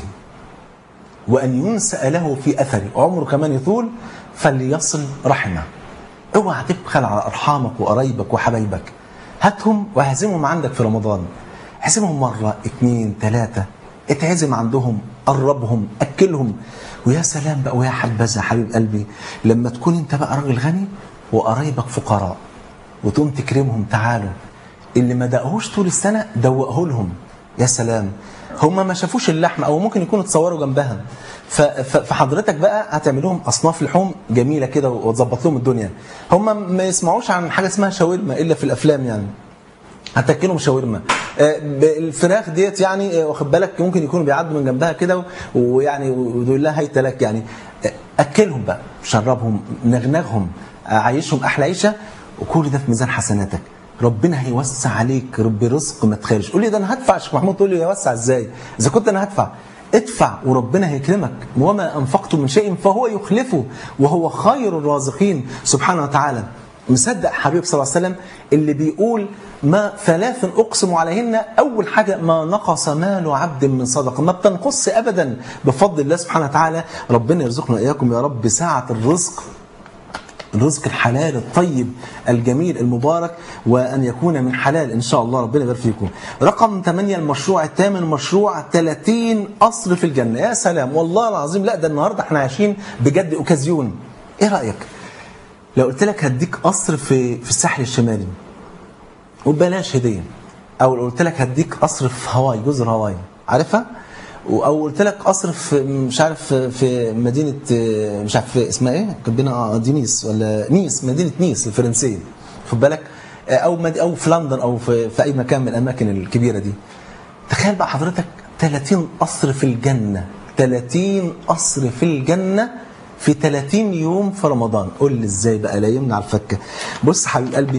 [SPEAKER 1] وان ينسأ له في اثره عمره كمان يطول فليصل رحمه اوعى تبخل على ارحامك وقرايبك وحبايبك هاتهم واعزمهم عندك في رمضان اعزمهم مره اثنين ثلاثه اتعزم عندهم قربهم اكلهم ويا سلام بقى ويا حبذا حبيب قلبي لما تكون انت بقى راجل غني وقرايبك فقراء وتقوم تكرمهم تعالوا اللي ما دقهوش طول السنه دوقه لهم يا سلام هم ما شافوش اللحم او ممكن يكونوا اتصوروا جنبها ف- ف- فحضرتك بقى هتعمل لهم اصناف لحوم جميله كده وتظبط لهم الدنيا هم ما يسمعوش عن حاجه اسمها شاورما الا في الافلام يعني هتاكلهم شاورما آه، ب- الفراخ ديت يعني آه، واخد بالك ممكن يكونوا بيعدوا من جنبها كده و- ويعني ويقول لها هيت لك يعني آه، اكلهم بقى شربهم نغنغهم آه، عيشهم احلى عيشه وكل ده في ميزان حسناتك ربنا هيوسع عليك برزق ما تخيلش قول لي ده انا هدفع يا شيخ محمود تقول لي يوسع ازاي اذا كنت انا هدفع ادفع وربنا هيكرمك وما انفقتم من شيء فهو يخلفه وهو خير الرازقين سبحانه وتعالى مصدق حبيب صلى الله عليه وسلم اللي بيقول ما ثلاث اقسم عليهن اول حاجه ما نقص مال عبد من صدقه ما بتنقص ابدا بفضل الله سبحانه وتعالى ربنا يرزقنا اياكم يا رب سعه الرزق الرزق الحلال الطيب الجميل المبارك وأن يكون من حلال إن شاء الله ربنا يبارك فيكم رقم 8 المشروع الثامن مشروع 30 قصر في الجنة يا سلام والله العظيم لا ده النهاردة احنا عايشين بجد أوكازيون إيه رأيك لو قلت لك هديك قصر في في الساحل الشمالي وببلاش هدية أو لو قلت لك هديك قصر في هاواي جزر هاواي عارفها او قلت لك قصر في مش عارف في مدينه مش عارف اسمها ايه كاتبينها آه، دي نيس ولا نيس مدينه نيس الفرنسيه خد بالك او مد- او في لندن او في, في اي مكان من الاماكن الكبيره دي تخيل بقى حضرتك 30 قصر في الجنه 30 قصر في الجنه في 30 يوم في رمضان قول لي ازاي بقى لا يمنع الفكه بص حبيب قلبي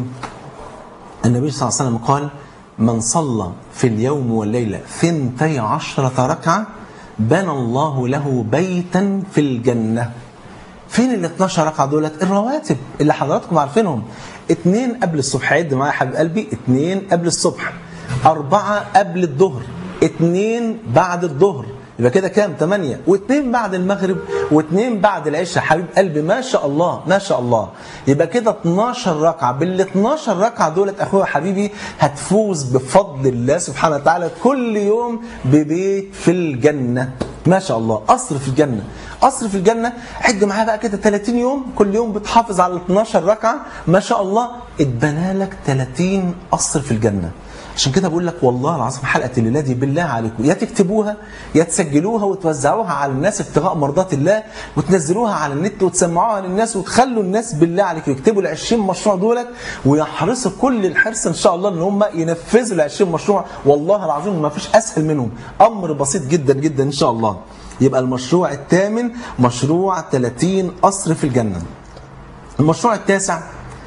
[SPEAKER 1] النبي صلى الله عليه وسلم قال من صلى في اليوم والليلة ثنتي عشرة ركعة بنى الله له بيتا في الجنة فين ال 12 ركعة دولت الرواتب اللي حضراتكم عارفينهم اتنين قبل الصبح عد معايا يا حبيب قلبي اتنين قبل الصبح أربعة قبل الظهر اتنين بعد الظهر يبقى كده كام؟ 8 واثنين بعد المغرب واثنين بعد العشاء حبيب قلبي ما شاء الله ما شاء الله يبقى كده 12 ركعه بال 12 ركعه دولت اخويا حبيبي هتفوز بفضل الله سبحانه وتعالى كل يوم ببيت في الجنه ما شاء الله قصر في الجنه قصر في الجنه عد معايا بقى كده 30 يوم كل يوم بتحافظ على 12 ركعه ما شاء الله اتبنى لك 30 قصر في الجنه عشان كده بقول لك والله العظيم حلقه الليله دي بالله عليكم يا تكتبوها يا تسجلوها وتوزعوها على الناس ابتغاء مرضات الله وتنزلوها على النت وتسمعوها للناس وتخلوا الناس بالله عليكم يكتبوا ال 20 مشروع دولت ويحرصوا كل الحرص ان شاء الله ان هم ينفذوا ال 20 مشروع والله العظيم ما فيش اسهل منهم امر بسيط جدا جدا ان شاء الله يبقى المشروع الثامن مشروع 30 قصر في الجنه المشروع التاسع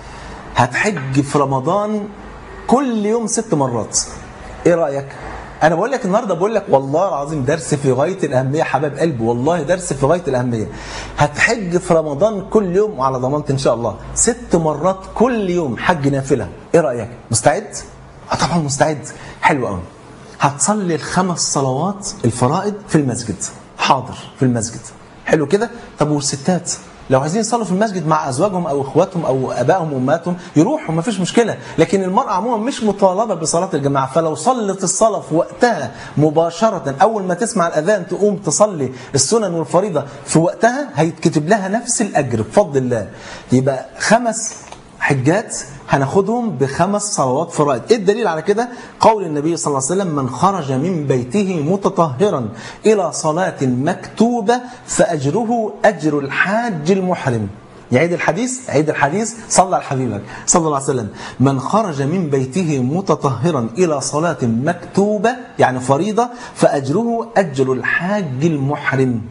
[SPEAKER 1] هتحج في رمضان كل يوم ست مرات ايه رايك انا بقول لك النهارده بقول لك والله العظيم درس في غايه الاهميه حباب قلبي والله درس في غايه الاهميه هتحج في رمضان كل يوم وعلى ضمانتي ان شاء الله ست مرات كل يوم حج نافله ايه رايك مستعد اه طبعا مستعد حلو قوي هتصلي الخمس صلوات الفرائض في المسجد حاضر في المسجد حلو كده طب والستات لو عايزين يصلوا في المسجد مع ازواجهم او اخواتهم او ابائهم وامهاتهم يروحوا ما فيش مشكله لكن المراه عموما مش مطالبه بصلاه الجماعه فلو صلت الصلاه في وقتها مباشره اول ما تسمع الاذان تقوم تصلي السنن والفريضه في وقتها هيتكتب لها نفس الاجر بفضل الله يبقى خمس حجات هناخدهم بخمس صلوات فرائض ايه الدليل على كده قول النبي صلى الله عليه وسلم من خرج من بيته متطهرا الى صلاه مكتوبه فاجره اجر الحاج المحرم يعيد الحديث عيد الحديث صلى على حبيبك صلى الله عليه وسلم من خرج من بيته متطهرا الى صلاه مكتوبه يعني فريضه فاجره اجر الحاج المحرم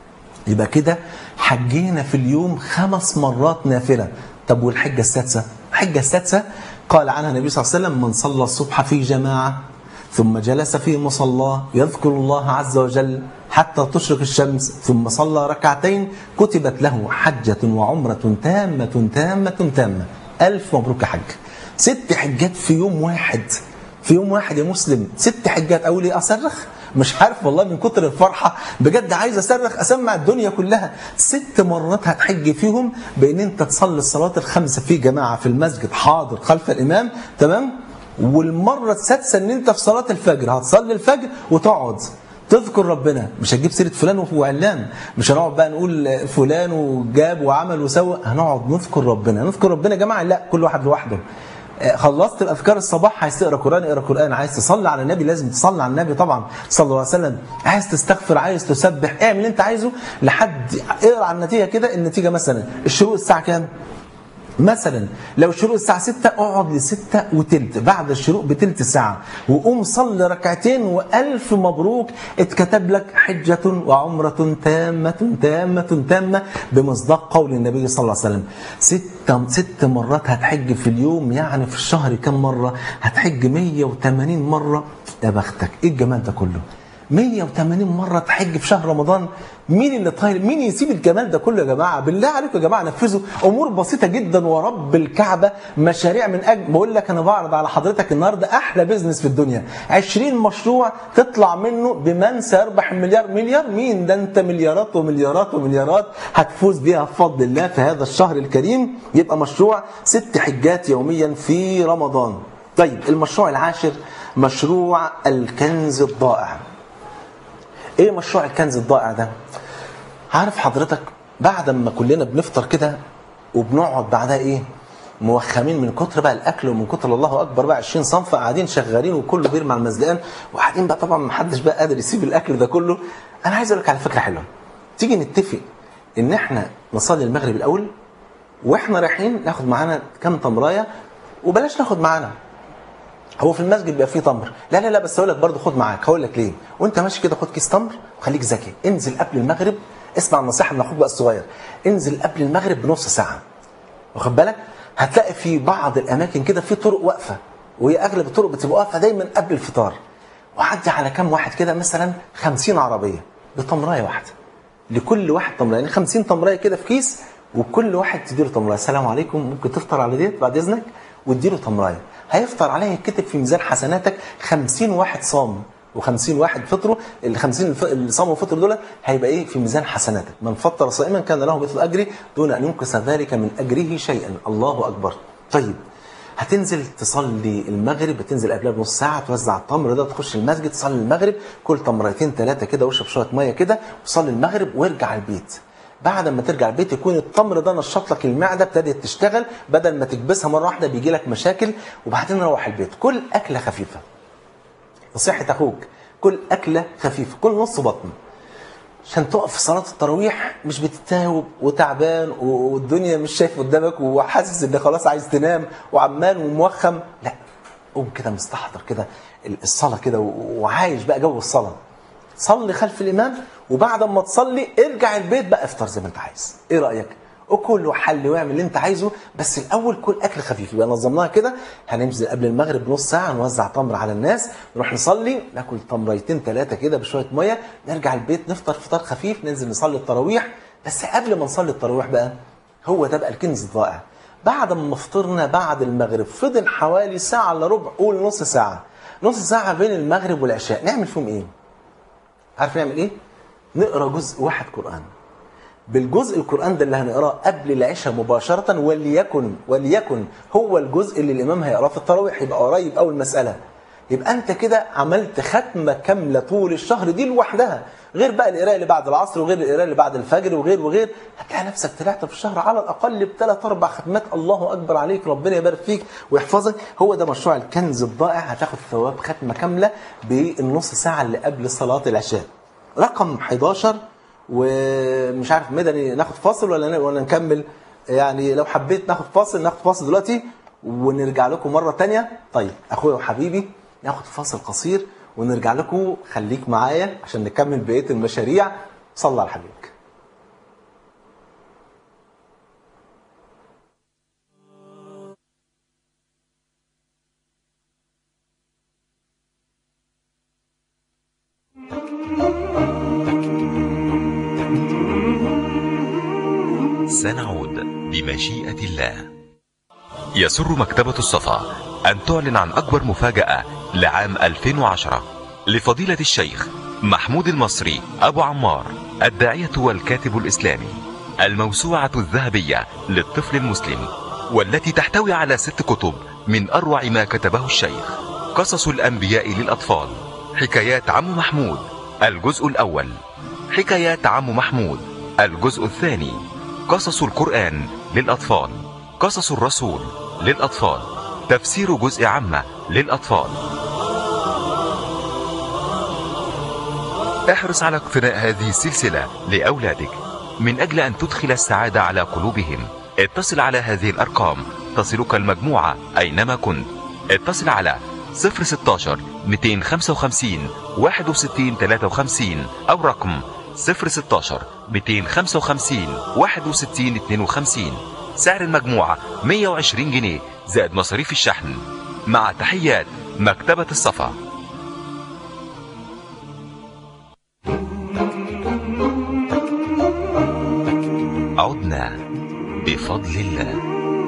[SPEAKER 1] يبقى كده حجينا في اليوم خمس مرات نافلة طب والحجة السادسة الحجة السادسة قال عنها النبي صلى الله عليه وسلم من صلى الصبح في جماعة ثم جلس في مصلاه يذكر الله عز وجل حتى تشرق الشمس ثم صلى ركعتين كتبت له حجة وعمرة تامة تامة تامة ألف مبروك يا حج ست حجات في يوم واحد في يوم واحد يا مسلم ست حجات اقول ايه اصرخ مش عارف والله من كتر الفرحه بجد عايز اصرخ اسمع الدنيا كلها ست مرات هتحج فيهم بان انت تصلي الصلاه الخمسه في جماعه في المسجد حاضر خلف الامام تمام والمره السادسه ان انت في صلاه الفجر هتصلي الفجر وتقعد تذكر ربنا مش هتجيب سيره فلان وعلان مش هنقعد بقى نقول فلان وجاب وعمل وسوى هنقعد نذكر ربنا نذكر ربنا يا جماعه لا كل واحد لوحده آه، خلصت الاذكار الصباح عايز تقرا قران اقرا قران عايز تصلي على النبي لازم تصلي على النبي طبعا صلى الله عليه وسلم عايز تستغفر عايز تسبح اعمل اللي انت عايزه لحد اقرا على النتيجه كده النتيجه مثلا الشروق الساعه كام مثلا لو الشروق الساعة 6 اقعد لستة وتلت بعد الشروق بتلت ساعة وقوم صلي ركعتين وألف مبروك اتكتب لك حجة وعمرة تامة تامة تامة بمصداق قول النبي صلى الله عليه وسلم ست, ست مرات هتحج في اليوم يعني في الشهر كم مرة هتحج 180 مرة يا بختك ايه الجمال ده كله 180 مرة تحج في شهر رمضان مين اللي طايل مين يسيب الجمال ده كله يا جماعة بالله عليكم يا جماعة نفذوا أمور بسيطة جدا ورب الكعبة مشاريع من أجل بقول لك أنا بعرض على حضرتك النهاردة أحلى بيزنس في الدنيا 20 مشروع تطلع منه بمن سيربح المليار مليار مين ده أنت مليارات ومليارات ومليارات هتفوز بيها بفضل الله في هذا الشهر الكريم يبقى مشروع ست حجات يوميا في رمضان طيب المشروع العاشر مشروع الكنز الضائع ايه مشروع الكنز الضائع ده عارف حضرتك بعد ما كلنا بنفطر كده وبنقعد بعدها ايه موخمين من كتر بقى الاكل ومن كتر الله اكبر بقى 20 صنف قاعدين شغالين وكله بيرمي على المزلقان وقاعدين بقى طبعا ما حدش بقى قادر يسيب الاكل ده كله انا عايز اقول لك على فكره حلوه تيجي نتفق ان احنا نصلي المغرب الاول واحنا رايحين ناخد معانا كام تمرايه وبلاش ناخد معانا هو في المسجد بيبقى فيه تمر لا لا لا بس اقول لك برضه خد معاك هقول لك ليه وانت ماشي كده خد كيس تمر وخليك ذكي انزل قبل المغرب اسمع النصيحه من اخوك بقى الصغير انزل قبل المغرب بنص ساعه واخد بالك هتلاقي في بعض الاماكن كده في طرق واقفه وهي اغلب الطرق بتبقى واقفه دايما قبل الفطار وعدي على كام واحد كده مثلا 50 عربيه بتمرايه واحده لكل واحد تمرايه يعني 50 تمرايه كده في كيس وكل واحد تديله تمرايه السلام عليكم ممكن تفطر على ديت بعد اذنك واديله تمرايه هيفطر عليه يتكتب في ميزان حسناتك 50 واحد صام و50 واحد فطروا ال 50 الف- اللي صاموا وفطروا دول هيبقى ايه في ميزان حسناتك من فطر صائما كان له مثل اجره دون ان ينقص ذلك من اجره شيئا الله اكبر طيب هتنزل تصلي المغرب هتنزل قبلها بنص ساعه توزع التمر ده تخش المسجد تصلي المغرب كل تمرتين ثلاثه كده واشرب شويه ميه كده وصلي المغرب وارجع البيت بعد ما ترجع البيت يكون التمر ده نشط لك المعده ابتدت تشتغل بدل ما تكبسها مره واحده بيجي لك مشاكل وبعدين روح البيت كل اكله خفيفه لصحه اخوك كل اكله خفيفه كل نص بطن عشان تقف في صلاه التراويح مش بتتاوب وتعبان والدنيا مش شايف قدامك وحاسس ان خلاص عايز تنام وعمال وموخم لا قوم كده مستحضر كده الصلاه كده وعايش بقى جو الصلاه صلي خلف الامام وبعد ما تصلي ارجع البيت بقى افطر زي ما انت عايز ايه رايك وكل وحل واعمل اللي انت عايزه بس الاول كل اكل خفيف يبقى نظمناها كده هننزل قبل المغرب بنص ساعه نوزع تمر على الناس نروح نصلي ناكل تمريتين ثلاثه كده بشويه ميه نرجع البيت نفطر فطار خفيف ننزل نصلي التراويح بس قبل ما نصلي التراويح بقى هو ده بقى الكنز الضائع بعد ما فطرنا بعد المغرب فضل حوالي ساعه الا ربع قول نص ساعه نص ساعه بين المغرب والعشاء نعمل فيهم ايه عارف نعمل ايه نقرا جزء واحد قران بالجزء القرآن ده اللي هنقراه قبل العشاء مباشرة وليكن وليكن هو الجزء اللي الإمام هيقراه في التراويح يبقى قريب أول مسألة يبقى أنت كده عملت ختمة كاملة طول الشهر دي لوحدها غير بقى القراءة اللي بعد العصر وغير القراءة اللي بعد الفجر وغير وغير هتلاقي نفسك طلعت في الشهر على الأقل بثلاث أربع ختمات الله أكبر عليك ربنا يبارك فيك ويحفظك هو ده مشروع الكنز الضائع هتاخد ثواب ختمة كاملة بالنص ساعة اللي قبل صلاة العشاء رقم 11 ومش عارف مدني ناخد فاصل ولا ولا نكمل يعني لو حبيت ناخد فاصل ناخد فاصل دلوقتي ونرجع لكم مرة تانية طيب أخويا وحبيبي ناخد فاصل قصير ونرجع لكم خليك معايا عشان نكمل بقية المشاريع صلى على حبيبك
[SPEAKER 2] سنعود بمشيئة الله يسر مكتبة الصفا أن تعلن عن أكبر مفاجأة لعام 2010 لفضيلة الشيخ محمود المصري أبو عمار الداعية والكاتب الإسلامي الموسوعة الذهبية للطفل المسلم والتي تحتوي على ست كتب من أروع ما كتبه الشيخ قصص الأنبياء للأطفال حكايات عم محمود الجزء الأول حكايات عم محمود الجزء الثاني قصص القرآن للأطفال قصص الرسول للأطفال تفسير جزء عامة للأطفال احرص على اقتناء هذه السلسلة لأولادك من أجل أن تدخل السعادة على قلوبهم اتصل على هذه الأرقام تصلك المجموعة أينما كنت اتصل على 016 255 61 53 أو رقم 016 255 61 52 سعر المجموعة 120 جنيه زائد مصاريف الشحن مع تحيات مكتبة الصفا عدنا بفضل الله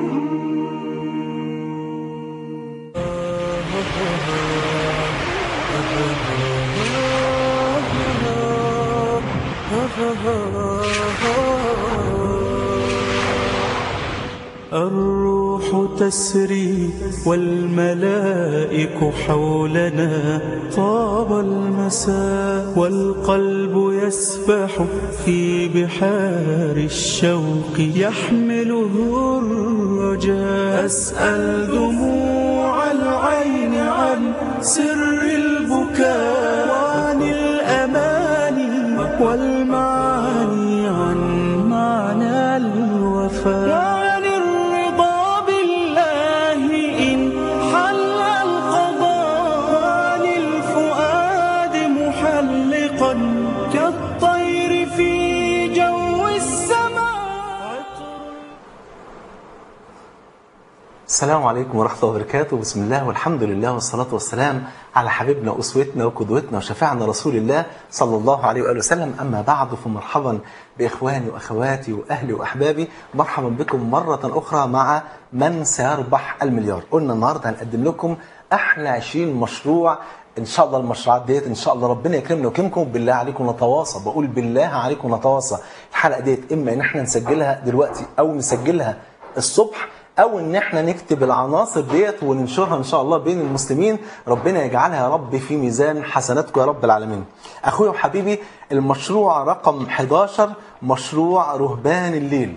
[SPEAKER 3] الروح تسري والملائك حولنا طاب المساء والقلب يسبح في بحار الشوق يحمله الرجاء أسأل دموع العين عن سر البكاء وعن الأماني والمعاني عن معنى الوفاء وعن الرضا بالله إن حل القضاء وعن الفؤاد محلقا كالطير في جو السماء
[SPEAKER 1] السلام عليكم ورحمة الله وبركاته بسم الله والحمد لله والصلاة والسلام على حبيبنا وأسوتنا وقدوتنا وشفاعنا رسول الله صلى الله عليه وآله وسلم أما بعد فمرحبا بإخواني وأخواتي وأهلي وأحبابي مرحبا بكم مرة أخرى مع من سيربح المليار قلنا النهاردة هنقدم لكم أحلى 20 مشروع ان شاء الله المشروعات ديت ان شاء الله ربنا يكرمنا ويكرمكم بالله عليكم نتواصى بقول بالله عليكم نتواصى الحلقه ديت اما ان احنا نسجلها دلوقتي او نسجلها الصبح او ان احنا نكتب العناصر ديت وننشرها ان شاء الله بين المسلمين ربنا يجعلها يا رب في ميزان حسناتكم يا رب العالمين اخويا وحبيبي المشروع رقم 11 مشروع رهبان الليل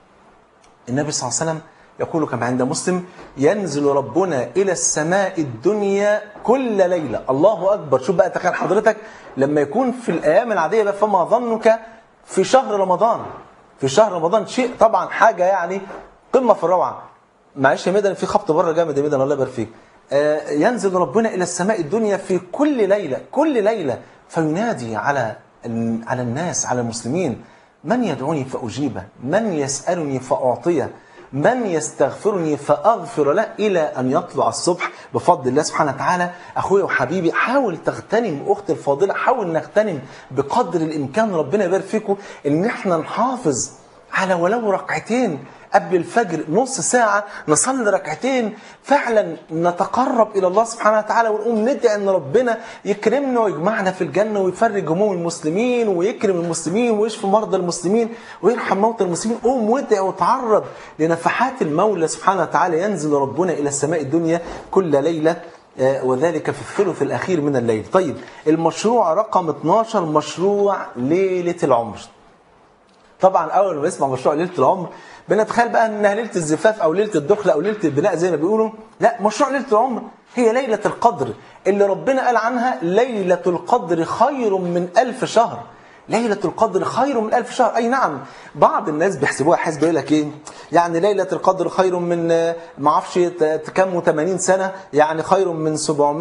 [SPEAKER 1] النبي صلى الله عليه وسلم يقول كما عند مسلم ينزل ربنا إلى السماء الدنيا كل ليلة الله أكبر شوف بقى تخيل حضرتك لما يكون في الأيام العادية بقى فما ظنك في شهر رمضان في شهر رمضان شيء طبعا حاجة يعني قمة في الروعة معلش يا ميدان في خبط بره جامد يا ميدان الله يبارك فيك آه، ينزل ربنا إلى السماء الدنيا في كل ليلة كل ليلة فينادي على على الناس على المسلمين من يدعوني فأجيبه من يسألني فأعطيه من يستغفرني فأغفر له إلى أن يطلع الصبح بفضل الله سبحانه وتعالى أخويا وحبيبي حاول تغتنم أختي الفاضلة حاول نغتنم بقدر الإمكان ربنا يبارك فيكم إن احنا نحافظ على ولو ركعتين قبل الفجر نص ساعة نصلي ركعتين فعلا نتقرب إلى الله سبحانه وتعالى ونقوم ندعي أن ربنا يكرمنا ويجمعنا في الجنة ويفرج هموم المسلمين ويكرم المسلمين ويشفي مرضى المسلمين ويرحم موتى المسلمين قوم وادعي وتعرض لنفحات المولى سبحانه وتعالى ينزل ربنا إلى السماء الدنيا كل ليلة آه، وذلك في الثلث الأخير من الليل طيب المشروع رقم 12 مشروع ليلة العمر طبعا اول ما نسمع مشروع ليله العمر بنتخيل بقى انها ليله الزفاف او ليله الدخله او ليله البناء زي ما بيقولوا لا مشروع ليله العمر هي ليله القدر اللي ربنا قال عنها ليله القدر خير من ألف شهر ليلة القدر خير من ألف شهر أي نعم بعض الناس بيحسبوها حسب يقول لك إيه يعني ليلة القدر خير من آه، ما اعرفش ت- كم 80 سنة يعني خير من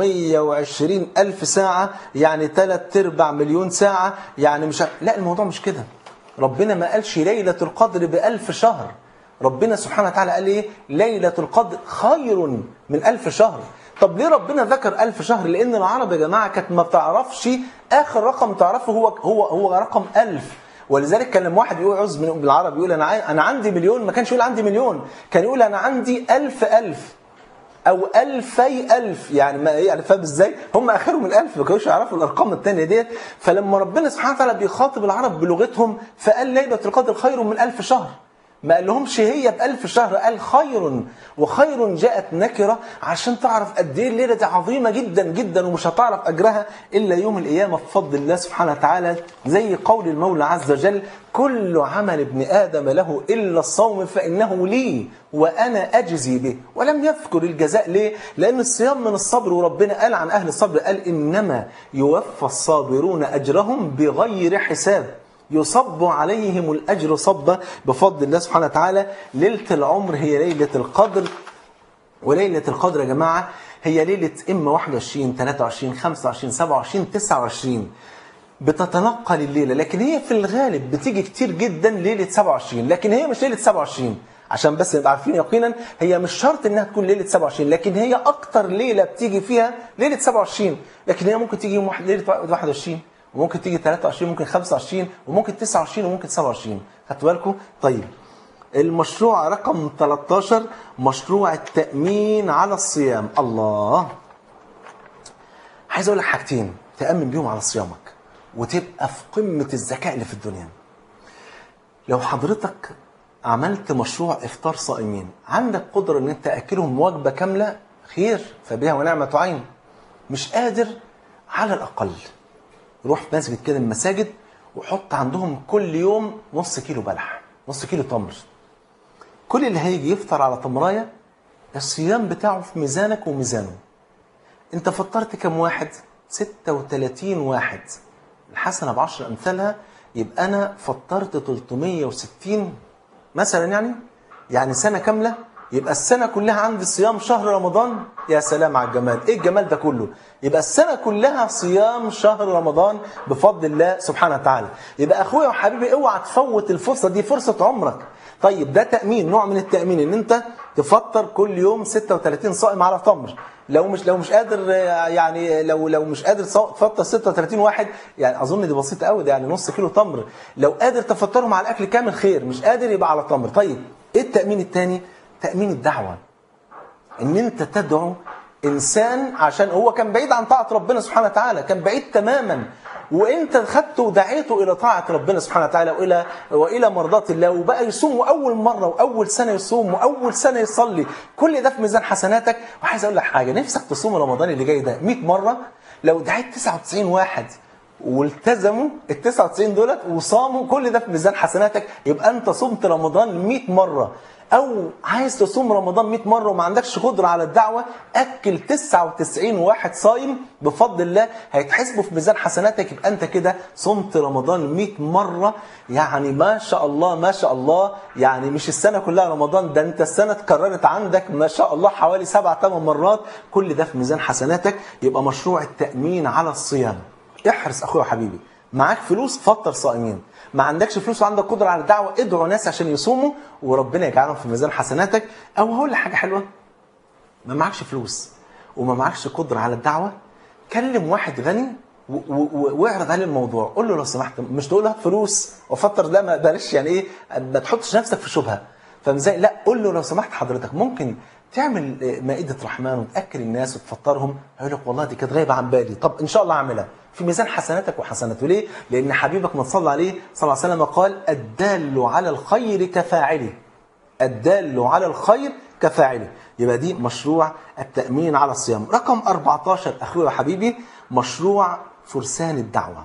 [SPEAKER 1] 720 ألف ساعة يعني ثلاث أرباع مليون ساعة يعني مش ع- لا الموضوع مش كده ربنا ما قالش ليلة القدر بألف شهر ربنا سبحانه وتعالى قال ايه ليلة القدر خير من ألف شهر طب ليه ربنا ذكر ألف شهر لأن العرب يا جماعة كانت ما بتعرفش آخر رقم تعرفه هو هو هو رقم ألف ولذلك كان لما واحد يقول عز من بالعربي يقول أنا عاي- أنا عندي مليون ما كانش يقول عندي مليون كان يقول أنا عندي ألف ألف او الفي الف يعني ما يعني فاهم ازاي هم اخرهم الالف ما كانوش يعرفوا الارقام الثانيه ديت فلما ربنا سبحانه وتعالى بيخاطب العرب بلغتهم فقال ليله القدر خير من الف شهر ما قالهمش هي بألف شهر قال خير وخير جاءت نكرة عشان تعرف قد ايه الليلة دي عظيمة جدا جدا ومش هتعرف أجرها إلا يوم القيامة بفضل الله سبحانه وتعالى زي قول المولى عز وجل كل عمل ابن آدم له إلا الصوم فإنه لي وأنا أجزي به ولم يذكر الجزاء ليه؟ لأن الصيام من الصبر وربنا قال عن أهل الصبر قال إنما يوفى الصابرون أجرهم بغير حساب يصب عليهم الأجر صبا بفضل الله سبحانه وتعالى ليلة العمر هي ليلة القدر وليلة القدر يا جماعة هي ليلة إما 21 23 25 27 29 بتتنقل الليلة لكن هي في الغالب بتيجي كتير جدا ليلة 27 لكن هي مش ليلة 27 عشان بس نبقى عارفين يقينا هي مش شرط انها تكون ليله 27 لكن هي اكتر ليله بتيجي فيها ليله 27 لكن هي ممكن تيجي يوم واحد ليله 21 وممكن تيجي 23 ممكن 25 وممكن 29 وممكن 27 خدتوا بالكم طيب المشروع رقم 13 مشروع التأمين على الصيام الله عايز اقول لك حاجتين تأمن بيهم على صيامك وتبقى في قمة الذكاء اللي في الدنيا لو حضرتك عملت مشروع افطار صائمين عندك قدرة ان انت تاكلهم وجبة كاملة خير فبها ونعمة عين مش قادر على الاقل روح مسجد كده من المساجد وحط عندهم كل يوم نص كيلو بلح نص كيلو تمر كل اللي هيجي يفطر على تمرايه الصيام بتاعه في ميزانك وميزانه انت فطرت كم واحد 36 واحد الحسنه بعشر امثالها يبقى انا فطرت 360 مثلا يعني يعني سنه كامله يبقى السنه كلها عندي صيام شهر رمضان يا سلام على الجمال ايه الجمال ده كله يبقى السنه كلها صيام شهر رمضان بفضل الله سبحانه وتعالى يبقى اخويا وحبيبي اوعى تفوت الفرصه دي فرصه عمرك طيب ده تامين نوع من التامين ان انت تفطر كل يوم 36 صائم على تمر لو مش لو مش قادر يعني لو لو مش قادر تفطر 36 واحد يعني اظن دي بسيطه قوي ده يعني نص كيلو تمر لو قادر تفطرهم على الاكل كامل خير مش قادر يبقى على تمر طيب ايه التامين الثاني تامين الدعوه ان انت تدعو انسان عشان هو كان بعيد عن طاعه ربنا سبحانه وتعالى كان بعيد تماما وانت خدته ودعيته الى طاعه ربنا سبحانه وتعالى والى والى مرضاه الله وبقى يصوم اول مره واول سنه يصوم واول سنه يصلي كل ده في ميزان حسناتك وعايز اقول لك حاجه نفسك تصوم رمضان اللي جاي ده 100 مره لو دعيت 99 واحد والتزموا ال 99 دولت وصاموا كل ده في ميزان حسناتك يبقى انت صمت رمضان 100 مره او عايز تصوم رمضان 100 مره وما عندكش قدره على الدعوه اكل 99 واحد صايم بفضل الله هيتحسبوا في ميزان حسناتك يبقى انت كده صمت رمضان 100 مره يعني ما شاء الله ما شاء الله يعني مش السنه كلها رمضان ده انت السنه اتكررت عندك ما شاء الله حوالي سبع ثمان مرات كل ده في ميزان حسناتك يبقى مشروع التامين على الصيام احرص اخويا وحبيبي معاك فلوس فطر صائمين ما عندكش فلوس وعندك قدره على الدعوه ادعوا ناس عشان يصوموا وربنا يجعلهم في ميزان حسناتك او هقول لك حاجه حلوه ما معكش فلوس وما معكش قدره على الدعوه كلم واحد غني و- و- واعرض عليه الموضوع قول له لو سمحت مش تقول له هات فلوس وفطر لا ما بلاش يعني ايه ما تحطش نفسك في شبهه فمزاي لا قول له لو سمحت حضرتك ممكن تعمل مائدة رحمن وتأكل الناس وتفطرهم هيقول لك والله دي كانت غايبة عن بالي طب إن شاء الله أعملها في ميزان حسناتك وحسناته ليه؟ لأن حبيبك ما صلى عليه صلى الله عليه وسلم قال الدال على الخير كفاعله الدال على الخير كفاعله يبقى دي مشروع التأمين على الصيام رقم 14 أخوي وحبيبي مشروع فرسان الدعوة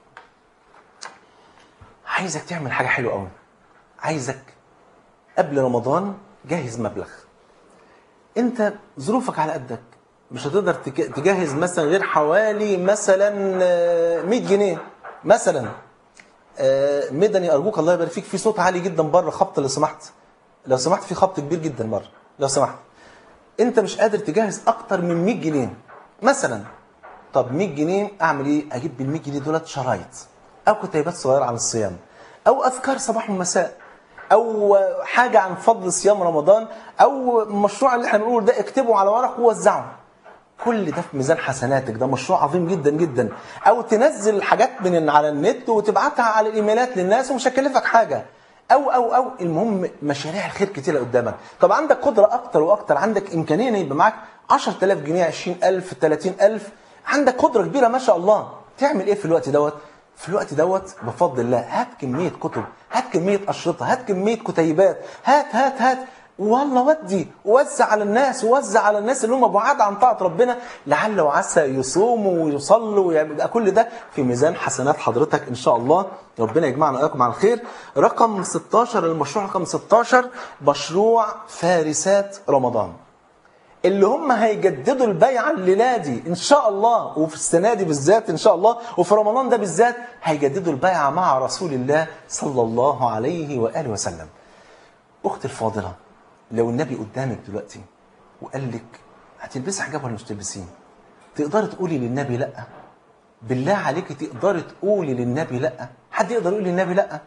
[SPEAKER 1] عايزك تعمل حاجة حلوة قوي عايزك قبل رمضان جهز مبلغ انت ظروفك على قدك مش هتقدر تك- تجهز مثلا غير حوالي مثلا آه، 100 جنيه مثلا آه، مدني ارجوك الله يبارك فيك في صوت عالي جدا بره خبط لو سمحت لو سمحت في خبط كبير جدا بره لو سمحت انت مش قادر تجهز اكتر من 100 جنيه مثلا طب 100 جنيه اعمل ايه اجيب بال 100 جنيه دولت شرايط او كتيبات صغيره عن الصيام او اذكار صباح ومساء او حاجه عن فضل صيام رمضان او مشروع اللي احنا بنقول ده اكتبه على ورق ووزعه كل ده في ميزان حسناتك ده مشروع عظيم جدا جدا او تنزل حاجات من على النت وتبعتها على الايميلات للناس ومش هتكلفك حاجه او او او المهم مشاريع الخير كتيره قدامك طب عندك قدره اكتر واكتر عندك امكانيه ان يبقى معاك 10000 جنيه 20000 30000 عندك قدره كبيره ما شاء الله تعمل ايه في الوقت دوت في الوقت دوت بفضل الله هات كمية كتب هات كمية أشرطة هات كمية كتيبات هات هات هات والله ودي وزع على الناس ووزع على الناس اللي هم بعاد عن طاعة ربنا لعل وعسى يصوموا ويصلوا ويبقى كل ده في ميزان حسنات حضرتك إن شاء الله ربنا يجمعنا وإياكم على الخير رقم 16 المشروع رقم 16 مشروع فارسات رمضان اللي هم هيجددوا البيعة الليلة دي إن شاء الله وفي السنة دي بالذات إن شاء الله وفي رمضان ده بالذات هيجددوا البيعة مع رسول الله صلى الله عليه وآله وسلم أختي الفاضلة لو النبي قدامك دلوقتي وقال لك هتلبسي حجاب ولا مش تلبسيه تقدري تقولي للنبي لأ بالله عليك تقدري تقولي للنبي لأ حد يقدر يقول للنبي لأ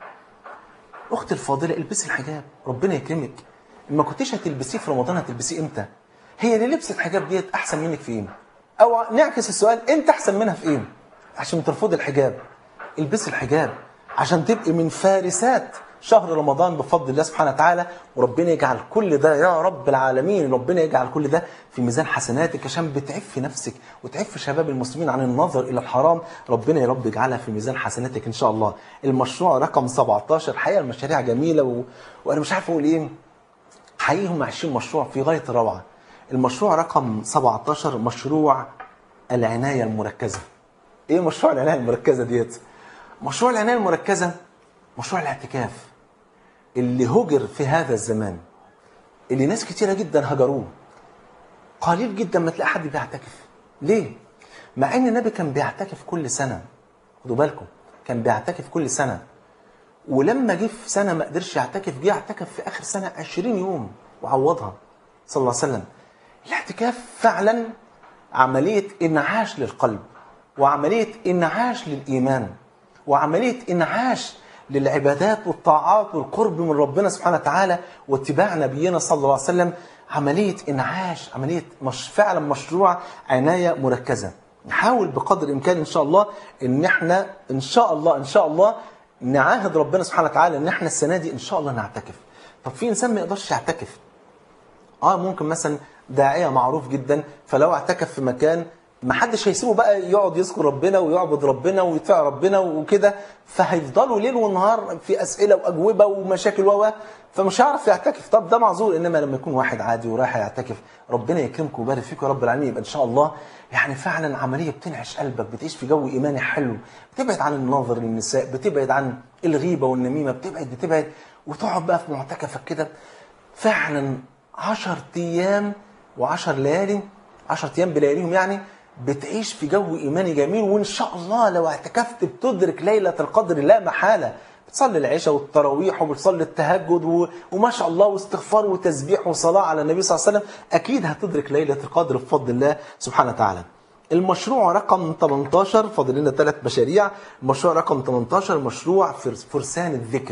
[SPEAKER 1] اختي الفاضله البسي الحجاب ربنا يكرمك ما كنتيش هتلبسيه في رمضان هتلبسيه امتى هي اللي لبست الحجاب ديت احسن منك في ايه او نعكس السؤال انت احسن منها في ايه عشان ترفضي الحجاب البسي الحجاب عشان تبقي من فارسات شهر رمضان بفضل الله سبحانه وتعالى وربنا يجعل كل ده يا رب العالمين ربنا يجعل كل ده في ميزان حسناتك عشان بتعفي نفسك وتعفي شباب المسلمين عن النظر الى الحرام ربنا يا رب يجعلها في ميزان حسناتك ان شاء الله المشروع رقم 17 حقيقه المشاريع جميله و... وانا مش عارف اقول ايه حقيقي هم 20 مشروع في غايه الروعه المشروع رقم 17 مشروع العنايه المركزه ايه مشروع العنايه المركزه ديت مشروع العنايه المركزه مشروع الاعتكاف اللي هجر في هذا الزمان اللي ناس كتيره جدا هجروه قليل جدا ما تلاقي حد بيعتكف ليه مع ان النبي كان بيعتكف كل سنه خدوا بالكم كان بيعتكف كل سنه ولما جه في سنه ما قدرش يعتكف جه اعتكف في اخر سنه 20 يوم وعوضها صلى الله عليه وسلم الاعتكاف فعلا عمليه انعاش للقلب وعمليه انعاش للايمان وعمليه انعاش للعبادات والطاعات والقرب من ربنا سبحانه وتعالى واتباع نبينا صلى الله عليه وسلم عمليه انعاش عمليه مش فعلا مشروع عنايه مركزه نحاول بقدر الامكان ان شاء الله ان احنا ان شاء الله ان شاء الله نعاهد ربنا سبحانه وتعالى ان احنا السنه دي ان شاء الله نعتكف طب في انسان ما يقدرش يعتكف اه ممكن مثلا داعيه معروف جدا فلو اعتكف في مكان ما حدش هيسيبه بقى يقعد يذكر ربنا ويعبد ربنا ويطيع ربنا وكده فهيفضلوا ليل ونهار في اسئله واجوبه ومشاكل و فمش هيعرف يعتكف طب ده معذور انما لما يكون واحد عادي ورايح يعتكف ربنا يكرمكم ويبارك فيكم يا رب العالمين يبقى ان شاء الله يعني فعلا عمليه بتنعش قلبك بتعيش في جو ايماني حلو بتبعد عن النظر للنساء بتبعد عن الغيبه والنميمه بتبعد بتبعد وتقعد بقى في معتكفك كده فعلا 10 ايام و10 ليالي 10 ايام بلياليهم يعني بتعيش في جو ايماني جميل وان شاء الله لو اعتكفت بتدرك ليله القدر لا محاله بتصلي العشاء والتراويح وبتصلي التهجد و... وما شاء الله واستغفار وتسبيح وصلاه على النبي صلى الله عليه وسلم اكيد هتدرك ليله القدر بفضل الله سبحانه وتعالى. المشروع رقم 18 فاضل لنا ثلاث مشاريع، المشروع رقم 18 مشروع فرس- فرسان الذكر.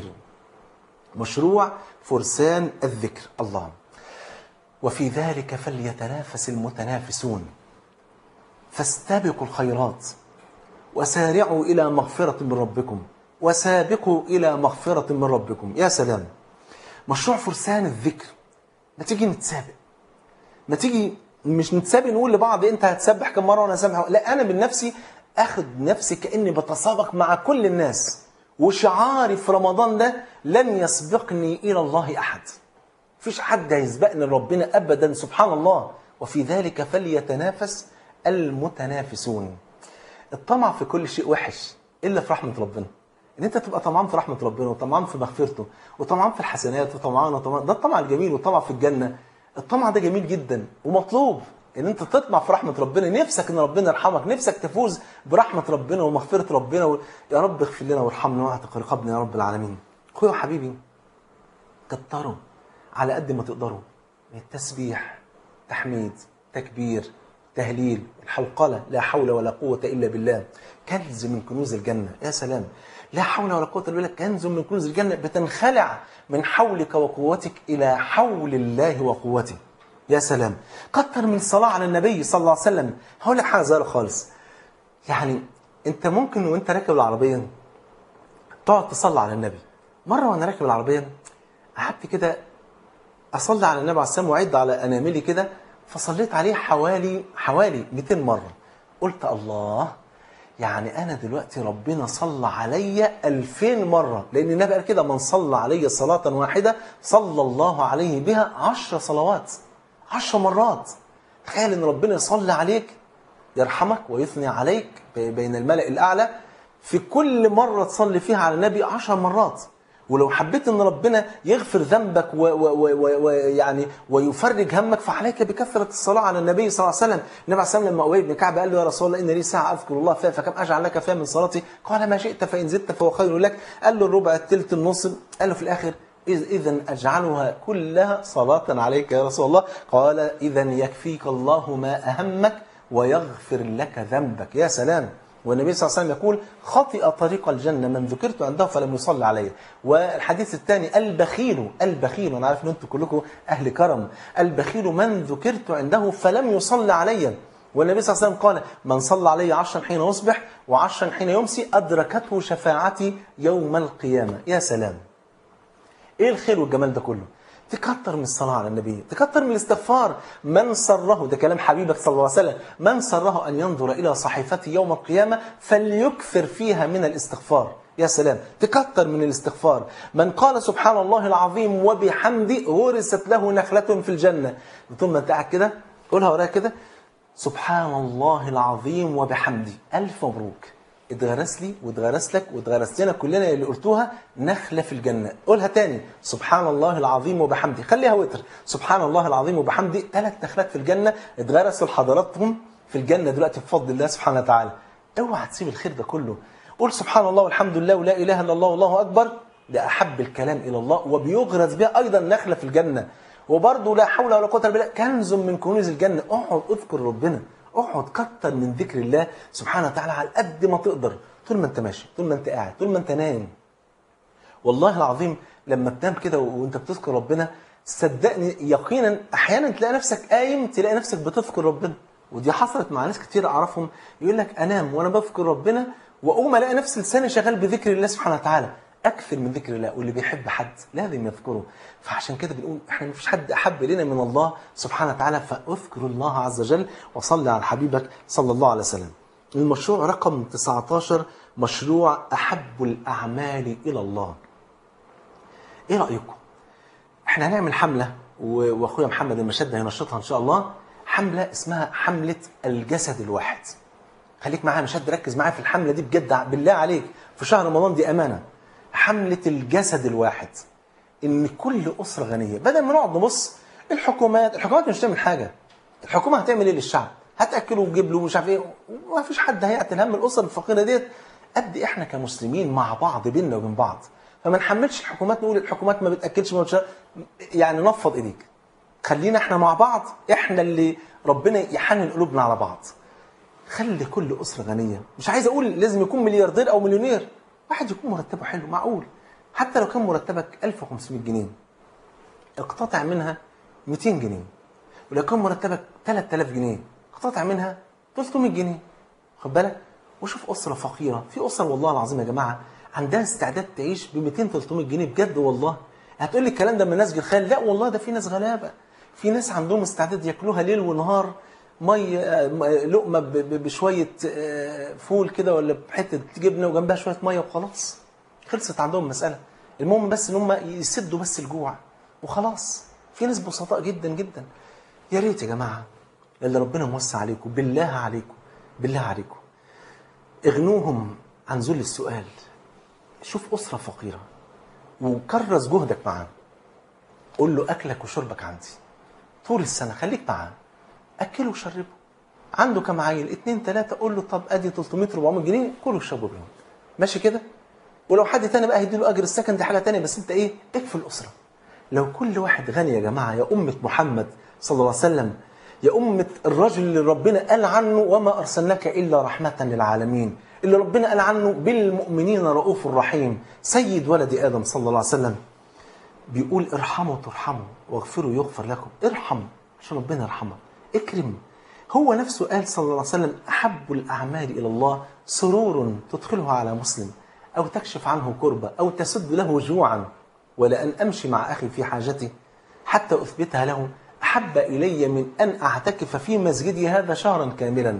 [SPEAKER 1] مشروع فرسان الذكر، الله. وفي ذلك فليتنافس المتنافسون. فاستبقوا الخيرات وسارعوا إلى مغفرة من ربكم وسابقوا إلى مغفرة من ربكم يا سلام مشروع فرسان الذكر ما تيجي نتسابق ما تيجي مش نتسابق نقول لبعض انت هتسبح كم مره وانا هسبح لا انا من نفسي اخد نفسي كاني بتسابق مع كل الناس وشعاري في رمضان ده لن يسبقني الى الله احد مفيش حد هيسبقني لربنا ابدا سبحان الله وفي ذلك فليتنافس المتنافسون الطمع في كل شيء وحش الا في رحمه ربنا ان انت تبقى طمعان في رحمه ربنا وطمعان في مغفرته وطمعان في الحسنات وطمعان وطمعان ده الطمع الجميل والطمع في الجنه الطمع ده جميل جدا ومطلوب ان انت تطمع في رحمه ربنا نفسك ان ربنا يرحمك نفسك تفوز برحمه ربنا ومغفره ربنا و... يا رب اغفر لنا وارحمنا واعتق رقابنا يا رب العالمين اخويا وحبيبي كتروا على قد ما تقدروا من التسبيح تحميد تكبير تهليل الحوقلة لا حول ولا قوة إلا بالله كنز من كنوز الجنة يا سلام لا حول ولا قوة إلا بالله كنز من كنوز الجنة بتنخلع من حولك وقوتك إلى حول الله وقوته يا سلام كتر من الصلاة على النبي صلى الله عليه وسلم هقول لك حاجة صغيرة خالص يعني أنت ممكن وأنت راكب العربية تقعد تصلي على النبي مرة وأنا راكب العربية قعدت كده اصلي على النبي عليه السلام واعد على اناملي كده فصليت عليه حوالي حوالي 200 مره قلت الله يعني أنا دلوقتي ربنا صلى عليا ألفين مرة لأن النبي قال كده من صلى علي صلاة واحدة صلى الله عليه بها عشر صلوات عشر مرات تخيل ان ربنا يصلي عليك يرحمك ويثني عليك بين الملأ الأعلى في كل مرة تصلي فيها على النبي عشر مرات ولو حبيت ان ربنا يغفر ذنبك ويعني ويفرج همك فعليك بكثره الصلاه على النبي صلى الله عليه وسلم، النبي عليه الصلاه والسلام لما ابي بن كعب قال له يا رسول الله ان لي ساعه اذكر الله فيها فكم اجعل لك فيها من صلاتي؟ قال ما شئت فان زدت فهو خير لك، قال له الربع الثلث النص، قال له في الاخر إذا أجعلها كلها صلاة عليك يا رسول الله قال إذا يكفيك الله ما أهمك ويغفر لك ذنبك يا سلام والنبي صلى الله عليه وسلم يقول خطئ طريق الجنة من ذكرت عنده فلم يصلي عليه والحديث الثاني البخيل البخيل أنا عارف أن أنتم كلكم أهل كرم البخيل من ذكرت عنده فلم يصلي علي والنبي صلى الله عليه وسلم قال من صلى علي عشرا حين يصبح وعشرا حين يمسي أدركته شفاعتي يوم القيامة يا سلام ايه الخير والجمال ده كله تكتر من الصلاة على النبي تكتر من الاستغفار من سره ده كلام حبيبك صلى الله عليه وسلم من سره أن ينظر إلى صحيفته يوم القيامة فليكثر فيها من الاستغفار يا سلام تكتر من الاستغفار من قال سبحان الله العظيم وبحمده غرست له نخلة في الجنة طول ما انت قاعد كده قولها ورايا كده سبحان الله العظيم وبحمده ألف مبروك اتغرس لي واتغرس لك واتغرس لنا كلنا اللي قلتوها نخلة في الجنة قولها تاني سبحان الله العظيم وبحمده خليها وتر سبحان الله العظيم وبحمده ثلاث نخلات في الجنة اتغرسوا لحضراتهم في الجنة دلوقتي بفضل الله سبحانه وتعالى اوعى تسيب الخير ده كله قول سبحان الله والحمد لله ولا اله الا الله والله اكبر ده احب الكلام الى الله وبيغرس بها ايضا نخلة في الجنة وبرضه لا حول ولا قوه الا بالله كنز من كنوز الجنة اقعد اذكر ربنا اقعد كتر من ذكر الله سبحانه وتعالى على قد ما تقدر طول ما انت ماشي طول ما انت قاعد طول ما انت نايم والله العظيم لما بتنام كده وانت بتذكر ربنا صدقني يقينا احيانا تلاقي نفسك قايم تلاقي نفسك بتذكر ربنا ودي حصلت مع ناس كتير اعرفهم يقول لك انام وانا بذكر ربنا واقوم الاقي نفسي لساني شغال بذكر الله سبحانه وتعالى اكثر من ذكر الله واللي بيحب حد لازم يذكره فعشان كده بنقول احنا مفيش حد احب الينا من الله سبحانه وتعالى فاذكر الله عز وجل وصلي على حبيبك صلى الله عليه وسلم المشروع رقم 19 مشروع احب الاعمال الى الله ايه رايكم احنا هنعمل حمله واخويا محمد المشد هينشطها ان شاء الله حمله اسمها حمله الجسد الواحد خليك معايا مشد ركز معايا في الحمله دي بجد بالله عليك في شهر رمضان دي امانه حملة الجسد الواحد ان كل اسرة غنية بدل ما نقعد نبص الحكومات الحكومات مش تعمل حاجة الحكومة هتعمل ايه للشعب هتاكله وتجيب له مش عارف ايه ما فيش حد هيعتل هم الاسر الفقيرة ديت قد احنا كمسلمين مع بعض بيننا وبين بعض فما نحملش الحكومات نقول الحكومات ما بتاكلش ما بتشرب يعني نفض ايديك خلينا احنا مع بعض احنا اللي ربنا يحنن قلوبنا على بعض خلي كل اسره غنيه مش عايز اقول لازم يكون ملياردير او مليونير واحد يكون مرتبه حلو معقول حتى لو كان مرتبك 1500 جنيه اقتطع منها 200 جنيه ولو كان مرتبك 3000 جنيه اقتطع منها 300 جنيه خد بالك وشوف اسره فقيره في اسره والله العظيم يا جماعه عندها استعداد تعيش ب 200 300 جنيه بجد والله هتقول لي الكلام ده من ناس بالخيال لا والله ده في ناس غلابه في ناس عندهم استعداد ياكلوها ليل ونهار مي لقمه بشويه فول كده ولا بحته جبنه وجنبها شويه ميه وخلاص خلصت عندهم المساله المهم بس ان هم يسدوا بس الجوع وخلاص في ناس بسطاء جدا جدا يا ريت يا جماعه اللي ربنا موسع عليكم بالله عليكم بالله عليكم اغنوهم عن ذل السؤال شوف اسره فقيره وكرس جهدك معاه قول له اكلك وشربك عندي طول السنه خليك معاه اكله وشربه عنده كام عيل اتنين تلاته قول له طب ادي 300 400 جنيه كله وشربه بيهم ماشي كده ولو حد تاني بقى هيديله اجر السكن دي حاجه تانية بس انت ايه اكفي الاسره لو كل واحد غني يا جماعه يا امه محمد صلى الله عليه وسلم يا امه الرجل اللي ربنا قال عنه وما ارسلناك الا رحمه للعالمين اللي ربنا قال عنه بالمؤمنين رؤوف رحيم سيد ولد ادم صلى الله عليه وسلم بيقول ارحموا ترحموا واغفروا يغفر لكم ارحم عشان ربنا يرحمك اكرم هو نفسه قال صلى الله عليه وسلم أحب الأعمال إلى الله سرور تدخله على مسلم أو تكشف عنه كربة أو تسد له جوعا ولأن أمشي مع أخي في حاجتي حتى أثبتها له أحب إلي من أن أعتكف في مسجدي هذا شهرا كاملا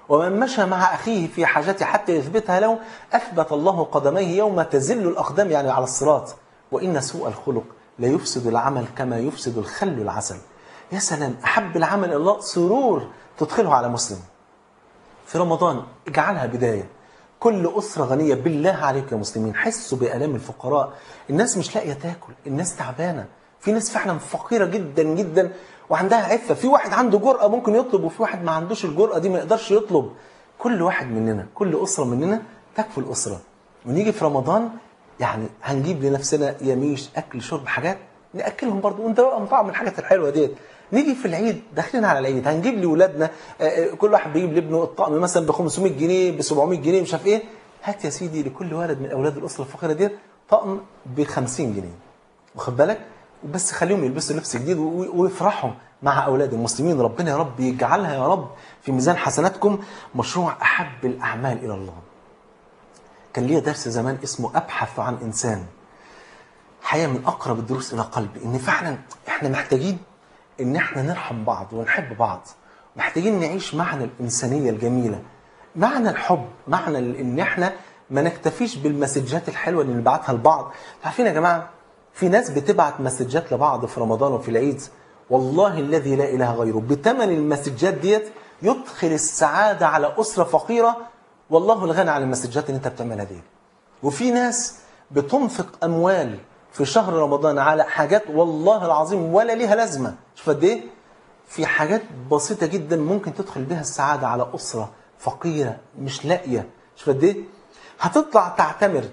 [SPEAKER 1] ومن مشى مع أخيه في حاجته حتى يثبتها له أثبت الله قدميه يوم تزل الأقدام يعني على الصراط وإن سوء الخلق لا يفسد العمل كما يفسد الخل العسل يا سلام أحب العمل إلى الله سرور تدخله على مسلم في رمضان اجعلها بداية كل أسرة غنية بالله عليك يا مسلمين حسوا بآلام الفقراء الناس مش لاقية تاكل الناس تعبانة في ناس فعلا فقيرة جدا جدا وعندها عفة في واحد عنده جرأة ممكن يطلب وفي واحد ما عندوش الجرأة دي ما يقدرش يطلب كل واحد مننا كل أسرة مننا تكفي الأسرة ونيجي في رمضان يعني هنجيب لنفسنا يميش أكل شرب حاجات نأكلهم برضه وانت بقى مطعم الحاجات الحلوة ديت نيجي في العيد داخلين على العيد هنجيب لاولادنا آه، آه، كل واحد بيجيب لابنه الطقم مثلا ب 500 جنيه ب 700 جنيه مش عارف ايه هات يا سيدي لكل ولد من اولاد الاسره الفقيره ديت طقم ب 50 جنيه واخد بالك بس خليهم يلبسوا لبس جديد و- ويفرحوا مع اولاد المسلمين ربنا يا رب يجعلها يا رب في ميزان حسناتكم مشروع احب الاعمال الى الله كان ليا درس زمان اسمه ابحث عن انسان حقيقه من اقرب الدروس الى قلبي ان فعلا احنا محتاجين ان احنا نرحم بعض ونحب بعض محتاجين نعيش معنى الانسانيه الجميله معنى الحب معنى ال- ان احنا ما نكتفيش بالمسجات الحلوه اللي نبعتها لبعض عارفين يا جماعه في ناس بتبعت مسجات لبعض في رمضان وفي العيد والله الذي لا اله غيره بثمن المسجات ديت يدخل السعاده على اسره فقيره والله الغني عن المسجات اللي انت بتعملها دي وفي ناس بتنفق اموال في شهر رمضان على حاجات والله العظيم ولا ليها لازمه شوف قد ايه في حاجات بسيطه جدا ممكن تدخل بها السعاده على اسره فقيره مش لاقيه شوف قد ايه هتطلع تعتمر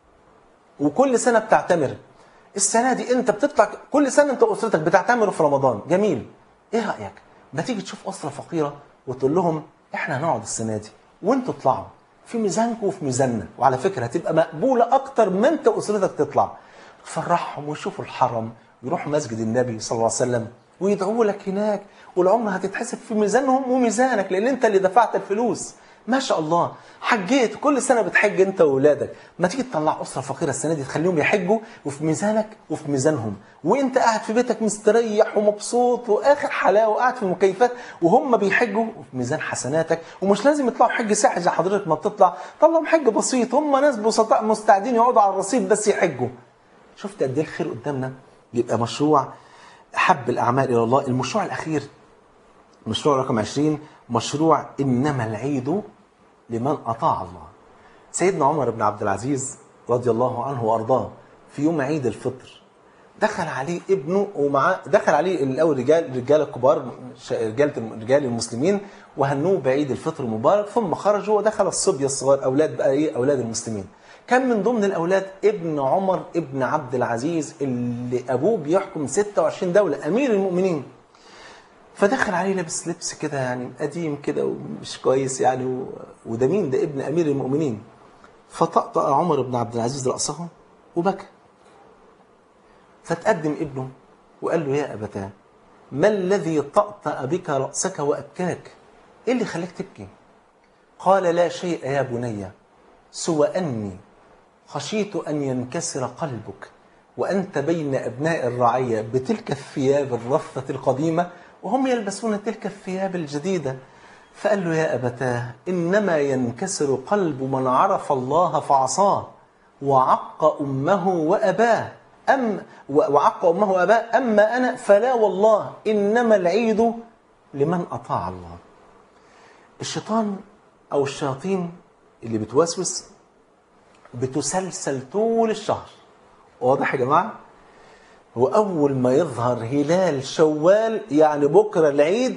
[SPEAKER 1] وكل سنه بتعتمر السنه دي انت بتطلع كل سنه انت واسرتك بتعتمروا في رمضان جميل ايه رايك ما تيجي تشوف اسره فقيره وتقول لهم احنا هنقعد السنه دي وانتوا اطلعوا في ميزانكم وفي ميزاننا وعلى فكره هتبقى مقبوله اكتر ما انت واسرتك تطلع فرحهم ويشوفوا الحرم يروحوا مسجد النبي صلى الله عليه وسلم ويدعوا لك هناك والعمره هتتحسب في ميزانهم وميزانك لان انت اللي دفعت الفلوس ما شاء الله حجيت كل سنه بتحج انت واولادك ما تيجي تطلع اسره فقيره السنه دي تخليهم يحجوا وفي ميزانك وفي ميزانهم وانت قاعد في بيتك مستريح ومبسوط واخر حلاوه وقاعد في المكيفات وهم بيحجوا وفي ميزان حسناتك ومش لازم يطلعوا حج ساحل زي حضرتك ما بتطلع طلعوا حج بسيط هم ناس بسطاء مستعدين يقعدوا على الرصيف بس يحجوا شفت قد ايه الخير قدامنا يبقى مشروع حب الاعمال الى الله المشروع الاخير مشروع رقم 20 مشروع انما العيد لمن اطاع الله سيدنا عمر بن عبد العزيز رضي الله عنه وارضاه في يوم عيد الفطر دخل عليه ابنه ومعاه دخل عليه الاول رجال رجال الكبار ش- رجال رجال المسلمين وهنوه بعيد الفطر المبارك ثم خرجوا ودخل الصبيه الصغار اولاد بقى ايه اولاد المسلمين كان من ضمن الاولاد ابن عمر ابن عبد العزيز اللي ابوه بيحكم 26 دوله امير المؤمنين فدخل عليه لابس لبس كده يعني قديم كده ومش كويس يعني و... وده مين ده ابن امير المؤمنين فطأطأ عمر بن عبد العزيز رأسه وبكى فتقدم ابنه وقال له يا أبتاه ما الذي طأطأ بك رأسك وأبكاك إيه اللي خلاك تبكي قال لا شيء يا بني سوى أني خشيت أن ينكسر قلبك وأنت بين أبناء الرعية بتلك الثياب الرفة القديمة وهم يلبسون تلك الثياب الجديدة فقال له يا أبتاه إنما ينكسر قلب من عرف الله فعصاه وعق أمه وأباه أم وعق أمه وأباه أما أنا فلا والله إنما العيد لمن أطاع الله الشيطان أو الشياطين اللي بتوسوس بتسلسل طول الشهر واضح يا جماعة هو أول ما يظهر هلال شوال يعني بكرة العيد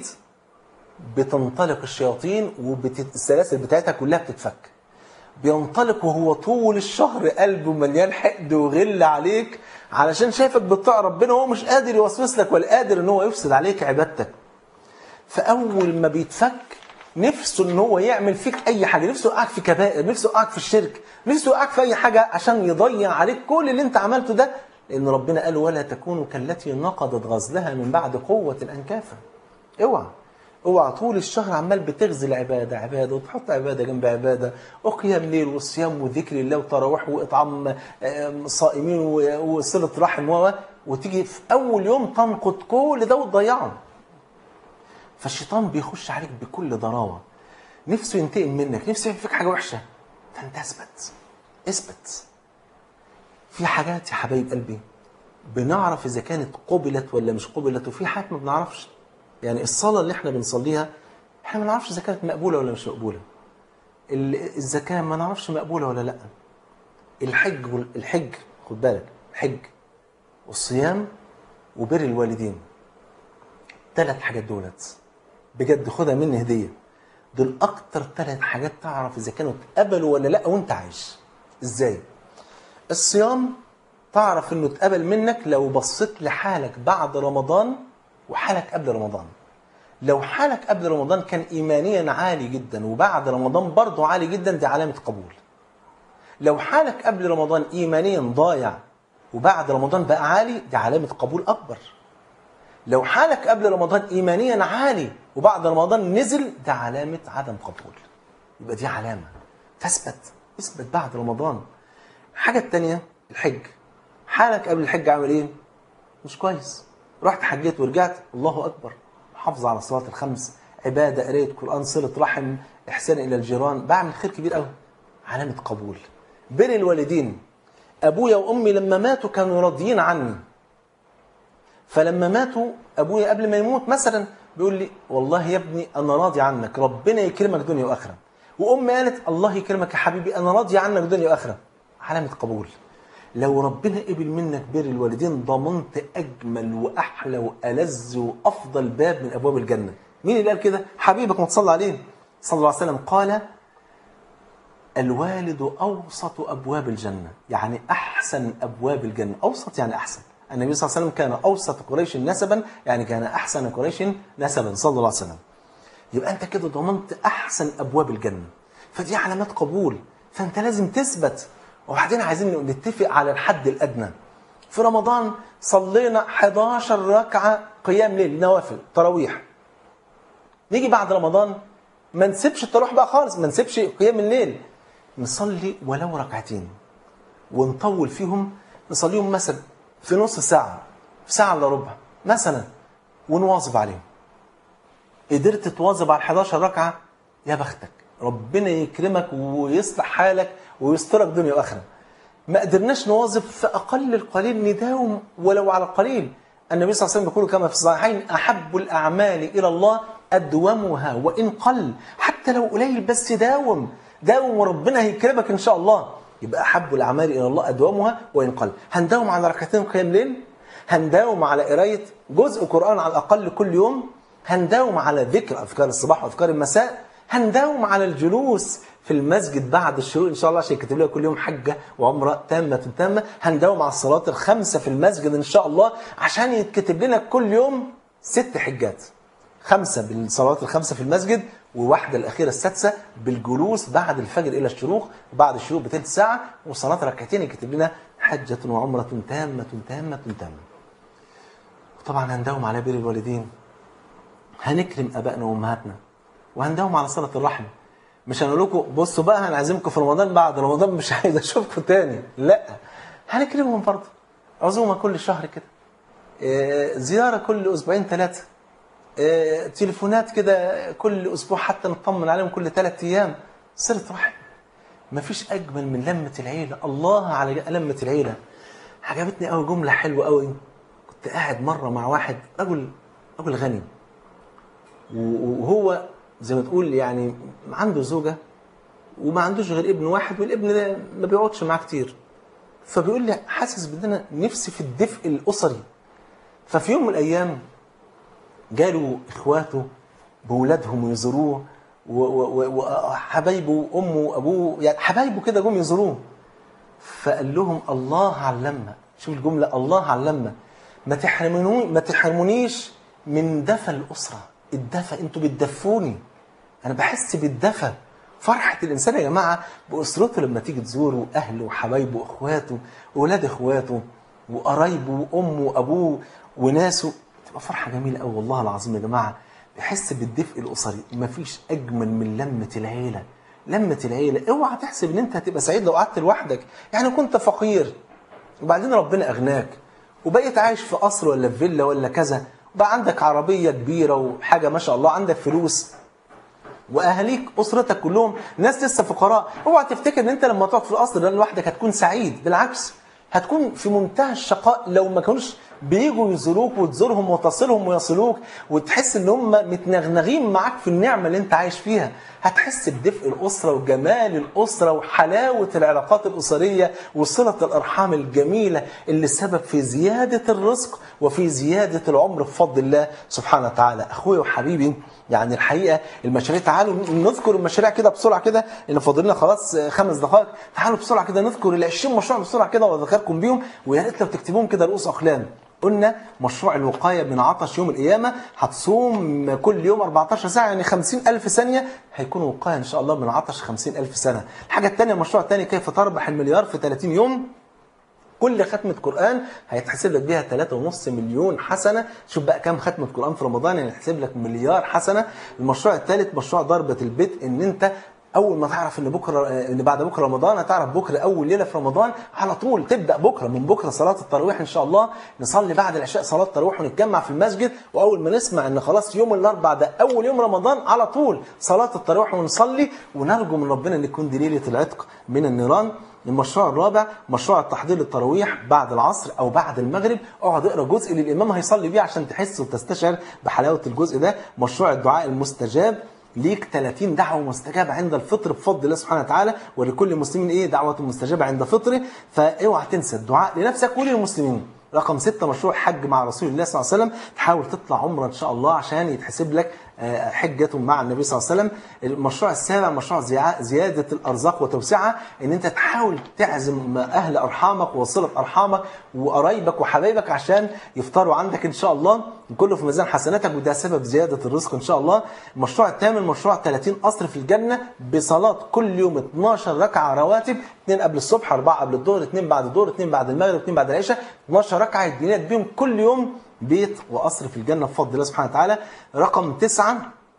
[SPEAKER 1] بتنطلق الشياطين والسلاسل بتاعتها كلها بتتفك بينطلق وهو طول الشهر قلبه مليان حقد وغل عليك علشان شايفك بتطاع ربنا وهو مش قادر يوسوس لك ولا قادر ان هو يفسد عليك عبادتك فاول ما بيتفك نفسه ان هو يعمل فيك اي حاجه نفسه يوقعك في كبائر نفسه يوقعك في الشرك نفسه يوقعك في اي حاجه عشان يضيع عليك كل اللي انت عملته ده لان ربنا قال ولا تكونوا كالتي نقضت غزلها من بعد قوه انكافا اوعى اوعى طول الشهر عمال بتغزل عباده عباده وتحط عباده جنب عباده وقيام ليل وصيام وذكر الله وتراويح واطعام آم، صائمين و- وصله رحم و وتيجي في اول يوم تنقض كل ده وتضيعه فالشيطان بيخش عليك بكل ضراوه نفسه ينتقم منك نفسه يعمل فيك حاجه وحشه فانت اثبت اثبت في حاجات يا حبايب قلبي بنعرف اذا كانت قبلت ولا مش قبلت وفي حاجات ما بنعرفش يعني الصلاه اللي احنا بنصليها احنا ما نعرفش اذا كانت مقبوله ولا مش مقبوله ال- الزكاه ما نعرفش مقبوله ولا لا الحج وال- الحج خد بالك الحج والصيام وبر الوالدين ثلاث حاجات دولت بجد خدها مني هديه دول اكتر ثلاث حاجات تعرف اذا كانوا اتقبلوا ولا لا وانت عايش ازاي الصيام تعرف انه اتقبل منك لو بصيت لحالك بعد رمضان وحالك قبل رمضان لو حالك قبل رمضان كان ايمانيا عالي جدا وبعد رمضان برضه عالي جدا دي علامه قبول لو حالك قبل رمضان ايمانيا ضايع وبعد رمضان بقى عالي دي علامه قبول اكبر لو حالك قبل رمضان ايمانيا عالي وبعد رمضان نزل ده علامه عدم قبول يبقى دي علامه فاثبت اثبت بعد رمضان الحاجه الثانيه الحج حالك قبل الحج عامل ايه مش كويس رحت حجيت ورجعت الله اكبر محافظ على الصلاه الخمس عباده قرايه قران صله رحم احسان الى الجيران بعمل خير كبير قوي علامه قبول بر الوالدين ابويا وامي لما ماتوا كانوا راضيين عني فلما ماتوا ابويا قبل ما يموت مثلا بيقول لي والله يا ابني انا راضي عنك ربنا يكرمك دنيا واخره وامي قالت الله يكرمك يا حبيبي انا راضي عنك دنيا واخره علامه قبول لو ربنا قبل منك بر الوالدين ضمنت اجمل واحلى والذ وافضل باب من ابواب الجنه مين اللي قال كده حبيبك ما تصلى عليه صلى الله عليه وسلم قال الوالد اوسط ابواب الجنه يعني احسن ابواب الجنه اوسط يعني احسن النبي صلى الله عليه وسلم كان اوسط قريش نسبا يعني كان احسن قريش نسبا صلى الله عليه وسلم يبقى انت كده ضمنت احسن ابواب الجنه فدي علامات قبول فانت لازم تثبت وبعدين عايزين نتفق على الحد الادنى في رمضان صلينا 11 ركعه قيام ليل نوافل تراويح نيجي بعد رمضان ما نسيبش التراويح بقى خالص ما نسيبش قيام الليل نصلي ولو ركعتين ونطول فيهم نصليهم مثلا في نص ساعة في ساعة الا ربع مثلا ونواظب عليهم قدرت تواظب على 11 ركعة يا بختك ربنا يكرمك ويصلح حالك ويسترك دنيا واخره ما قدرناش نواظب فاقل القليل نداوم ولو على القليل النبي صلى الله عليه وسلم يقول كما في الصحيحين احب الاعمال الى الله ادومها وان قل حتى لو قليل بس داوم داوم وربنا هيكرمك ان شاء الله يبقى احب الاعمال الى الله ادومها وان قل هنداوم على ركعتين قيام ليل هنداوم على قرايه جزء قران على الاقل كل يوم هنداوم على ذكر اذكار الصباح واذكار المساء هنداوم على الجلوس في المسجد بعد الشروق ان شاء الله عشان يكتب لنا كل يوم حجه وعمره تامه تامه هنداوم على الصلاه الخمسه في المسجد ان شاء الله عشان يتكتب لنا كل يوم ست حجات خمسه بالصلوات الخمسه في المسجد وواحده الاخيره السادسه بالجلوس بعد الفجر الى الشروق وبعد الشروق بثلث ساعه وصلاه ركعتين يكتب لنا حجه وعمره تامه تامه تامه وطبعا هنداوم على بر الوالدين هنكرم ابائنا وامهاتنا وهنداوم على صله الرحم مش هنقول لكم بصوا بقى هنعزمكم في رمضان بعد رمضان مش عايز اشوفكم تاني لا هنكرمهم برضه عزومه كل شهر كده آه، زياره كل اسبوعين ثلاثه آه، تليفونات كده كل اسبوع حتى نطمن عليهم كل ثلاث ايام صله رحم مفيش اجمل من لمه العيله الله على لمه العيله عجبتني قوي جمله حلوه قوي كنت قاعد مره مع واحد رجل رجل غني وهو زي ما تقول يعني عنده زوجة وما عندوش غير ابن واحد والابن ده ما بيقعدش معاه كتير فبيقول لي حاسس بان انا نفسي في الدفء الاسري ففي يوم من الايام جالوا اخواته بولادهم ويزوروه و- و- و- وحبايبه وامه وابوه يعني حبايبه كده جم يزوروه فقال لهم الله علمنا شوف الجمله الله علمنا ما تحرموني ما تحرمونيش من دفى الاسره الدفى انتوا بتدفوني انا بحس بالدفى فرحة الإنسان يا جماعة بأسرته لما تيجي تزوره أهله وحبايبه وإخواته وأولاد إخواته وقرايبه وأمه وأبوه وناسه تبقى فرحة جميلة أوي والله العظيم يا جماعة بيحس بالدفء الأسري مفيش أجمل من لمة العيلة لمة العيلة اوعى تحسب ان انت هتبقى سعيد لو قعدت لوحدك يعني كنت فقير وبعدين ربنا اغناك وبقيت عايش في قصر ولا في فيلا ولا كذا وبقى عندك عربية كبيرة وحاجة ما شاء الله عندك فلوس واهاليك اسرتك كلهم ناس لسه فقراء اوعى تفتكر ان انت لما تقعد في القصر ده لوحدك هتكون سعيد بالعكس هتكون في منتهى الشقاء لو ما كانوش بيجوا يزوروك وتزورهم وتصلهم ويصلوك وتحس ان هم متنغنغين معاك في النعمه اللي انت عايش فيها هتحس بدفء الاسره وجمال الاسره وحلاوه العلاقات الاسريه وصله الارحام الجميله اللي سبب في زياده الرزق وفي زياده العمر بفضل الله سبحانه وتعالى اخويا وحبيبي يعني الحقيقه المشاريع تعالوا نذكر المشاريع كده بسرعه كده اللي فاضل لنا خلاص خمس دقائق تعالوا بسرعه كده نذكر ال 20 مشروع بسرعه كده واذكركم بيهم ويا ريت لو تكتبوهم كده رؤوس اقلام قلنا مشروع الوقاية من عطش يوم القيامة هتصوم كل يوم 14 ساعة يعني 50 ألف ثانية هيكون وقاية إن شاء الله من عطش 50 ألف سنة الحاجة الثانية المشروع الثاني كيف تربح المليار في 30 يوم كل ختمة قرآن هيتحسب لك بيها 3.5 مليون حسنة شوف بقى كام ختمة قرآن في رمضان يعني هيتحسب لك مليار حسنة المشروع الثالث مشروع ضربة البدء ان انت اول ما تعرف ان بكره ان بعد بكره رمضان هتعرف بكره اول ليله في رمضان على طول تبدا بكره من بكره صلاه التراويح ان شاء الله نصلي بعد العشاء صلاه التراويح ونتجمع في المسجد واول ما نسمع ان خلاص يوم الاربعاء ده اول يوم رمضان على طول صلاه التراويح ونصلي ونرجو من ربنا ان يكون دي ليله العتق من النيران المشروع الرابع مشروع التحضير للتراويح بعد العصر او بعد المغرب اقعد اقرا جزء اللي الامام هيصلي بيه عشان تحس وتستشعر بحلاوه الجزء ده مشروع الدعاء المستجاب ليك 30 دعوه مستجابه عند الفطر بفضل الله سبحانه وتعالى ولكل مسلم ايه دعوه مستجابه عند فطره فاوعى تنسى الدعاء لنفسك وللمسلمين رقم ستة مشروع حج مع رسول الله صلى الله عليه وسلم تحاول تطلع عمره ان شاء الله عشان يتحسب لك آه، حجة مع النبي صلى الله عليه وسلم المشروع السابع مشروع زيا- زيادة الأرزاق وتوسعها ان انت تحاول تعزم اهل ارحامك وصلة ارحامك وقرايبك وحبايبك عشان يفطروا عندك ان شاء الله كله في ميزان حسناتك وده سبب زيادة الرزق ان شاء الله المشروع الثامن مشروع 30 قصر في الجنة بصلاة كل يوم 12 ركعة رواتب اثنين قبل الصبح اربعة قبل الظهر اثنين بعد الظهر اثنين بعد المغرب اثنين بعد العشاء 12 ركعة يدينا بيهم كل يوم بيت وقصر في الجنة بفضل الله سبحانه وتعالى رقم تسعة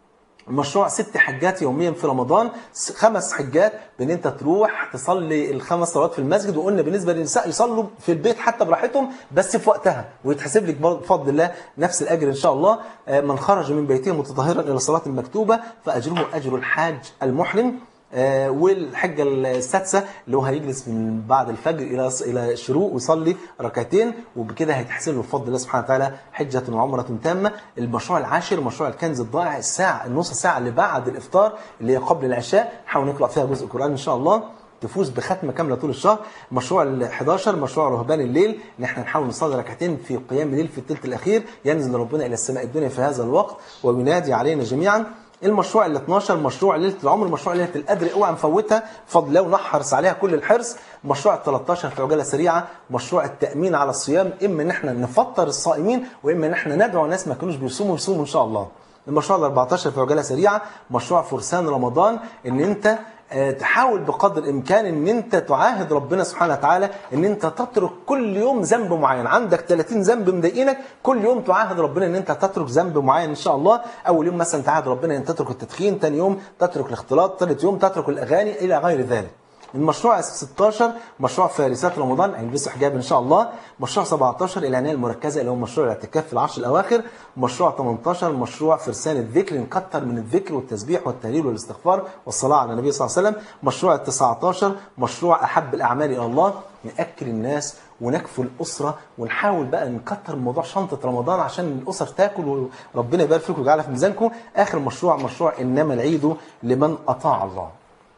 [SPEAKER 1] مشروع ست حجات يوميا في رمضان س- خمس حجات بان انت تروح تصلي الخمس صلوات في المسجد وقلنا بالنسبه للنساء يصلوا في البيت حتى براحتهم بس في وقتها ويتحسب لك برضه بفضل الله نفس الاجر ان شاء الله آه، من خرج من بيته متطهرا الى الصلاه المكتوبه فاجره اجر الحاج المحرم آه، والحجه السادسه اللي هو هيجلس من بعد الفجر الى الى الشروق ويصلي ركعتين وبكده هيتحسب له بفضل الله سبحانه وتعالى حجه وعمره تامه المشروع العاشر مشروع الكنز الضائع الساعه النص ساعه اللي بعد الافطار اللي هي قبل العشاء نحاول نقرا فيها جزء قران ان شاء الله تفوز بختمه كامله طول الشهر مشروع ال 11 مشروع رهبان الليل ان احنا نحاول نصلي ركعتين في قيام الليل في الثلث الاخير ينزل ربنا الى السماء الدنيا في هذا الوقت وينادي علينا جميعا المشروع ال 12 مشروع ليله العمر مشروع ليله القدر اوعى نفوتها بفضل الله ونحرص عليها كل الحرص مشروع ال 13 في عجاله سريعه مشروع التامين على الصيام اما ان احنا نفطر الصائمين واما ان احنا ندعو ناس ما كانوش بيصوموا يصوموا ان شاء الله المشروع ال 14 في عجاله سريعه مشروع فرسان رمضان ان انت آه، تحاول بقدر الامكان ان انت تعاهد ربنا سبحانه وتعالى ان انت تترك كل يوم ذنب معين عندك 30 ذنب مضايقينك كل يوم تعاهد ربنا ان انت تترك ذنب معين ان شاء الله اول يوم مثلا تعاهد ربنا ان تترك التدخين ثاني يوم تترك الاختلاط ثالث يوم تترك الاغاني الى غير ذلك المشروع 16 مشروع فارسات رمضان هيلبسوا حجاب ان شاء الله مشروع 17 العنايه المركزه اللي هو مشروع الاعتكاف في العشر الاواخر مشروع 18 مشروع فرسان الذكر نكتر من الذكر والتسبيح والتهليل والاستغفار والصلاه على النبي صلى الله عليه وسلم مشروع 19 مشروع احب الاعمال الى الله ناكل الناس ونكفل الاسره ونحاول بقى نكتر من موضوع شنطه رمضان عشان الاسر تاكل وربنا يبارك فيكم ويجعلها في ميزانكم اخر مشروع مشروع انما العيد لمن اطاع الله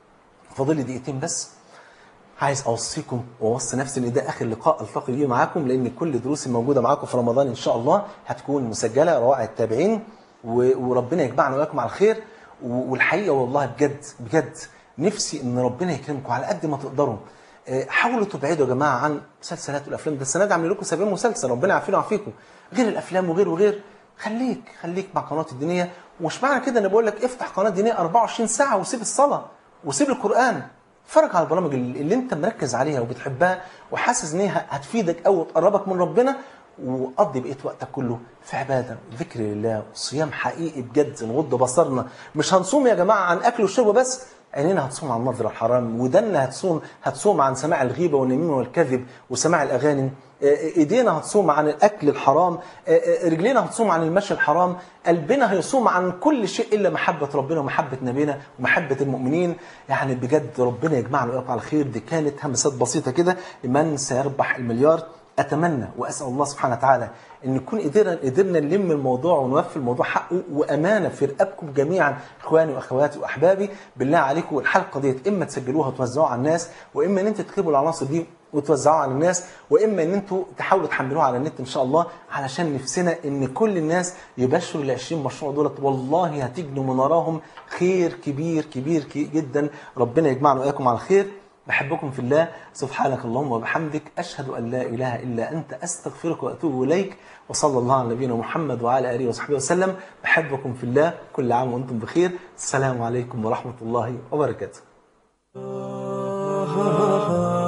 [SPEAKER 1] فاضل لي دقيقتين بس عايز اوصيكم واوصي نفسي ان ده اخر لقاء التقي بيه معاكم لان كل دروسي موجوده معاكم في رمضان ان شاء الله هتكون مسجله روائع التابعين و- وربنا يجمعنا واياكم على الخير و- والحقيقه والله بجد بجد نفسي ان ربنا يكرمكم على قد ما تقدروا آه، حاولوا تبعدوا يا جماعه عن مسلسلات والافلام ده السنه دي عاملين لكم 70 مسلسل ربنا يعافينا ويعافيكم غير الافلام وغير وغير خليك خليك مع قناه الدينيه ومش معنى كده انا بقول لك افتح قناه دينيه 24 ساعه وسيب الصلاه وسيب القران اتفرج على البرامج اللي اللي انت مركز عليها وبتحبها وحاسس ان هي هتفيدك او تقربك من ربنا وقضي بقيه وقتك كله في عباده ذكر لله وصيام حقيقي بجد نغض بصرنا مش هنصوم يا جماعه عن اكل وشرب بس عينينا هتصوم عن نظر الحرام ودنا هتصوم هتصوم عن سماع الغيبه والنميمه والكذب وسماع الاغاني ايدينا هتصوم عن الاكل الحرام رجلينا هتصوم عن المشي الحرام قلبنا هيصوم عن كل شيء الا محبه ربنا ومحبه نبينا ومحبه المؤمنين يعني بجد ربنا يجمعنا ويقع على خير دي كانت همسات بسيطه كده لمن سيربح المليار اتمنى واسال الله سبحانه وتعالى ان نكون قدرنا قدرنا نلم الموضوع ونوفي الموضوع حقه وامانه في رقابكم جميعا اخواني واخواتي واحبابي بالله عليكم الحلقه ديت اما تسجلوها وتوزعوها على الناس واما ان انتوا تكتبوا العناصر دي وتوزعوها على الناس واما ان انتوا تحاولوا تحملوها على النت ان شاء الله علشان نفسنا ان كل الناس يبشروا ال 20 مشروع دولت والله هتجنوا من وراهم خير كبير كبير كي- جدا ربنا يجمعنا واياكم على الخير بحبكم في الله سبحانك اللهم وبحمدك أشهد أن لا إله إلا أنت أستغفرك وأتوب إليك وصلى الله على نبينا محمد وعلى آله وصحبه وسلم بحبكم في الله كل عام وأنتم بخير السلام عليكم ورحمة الله وبركاته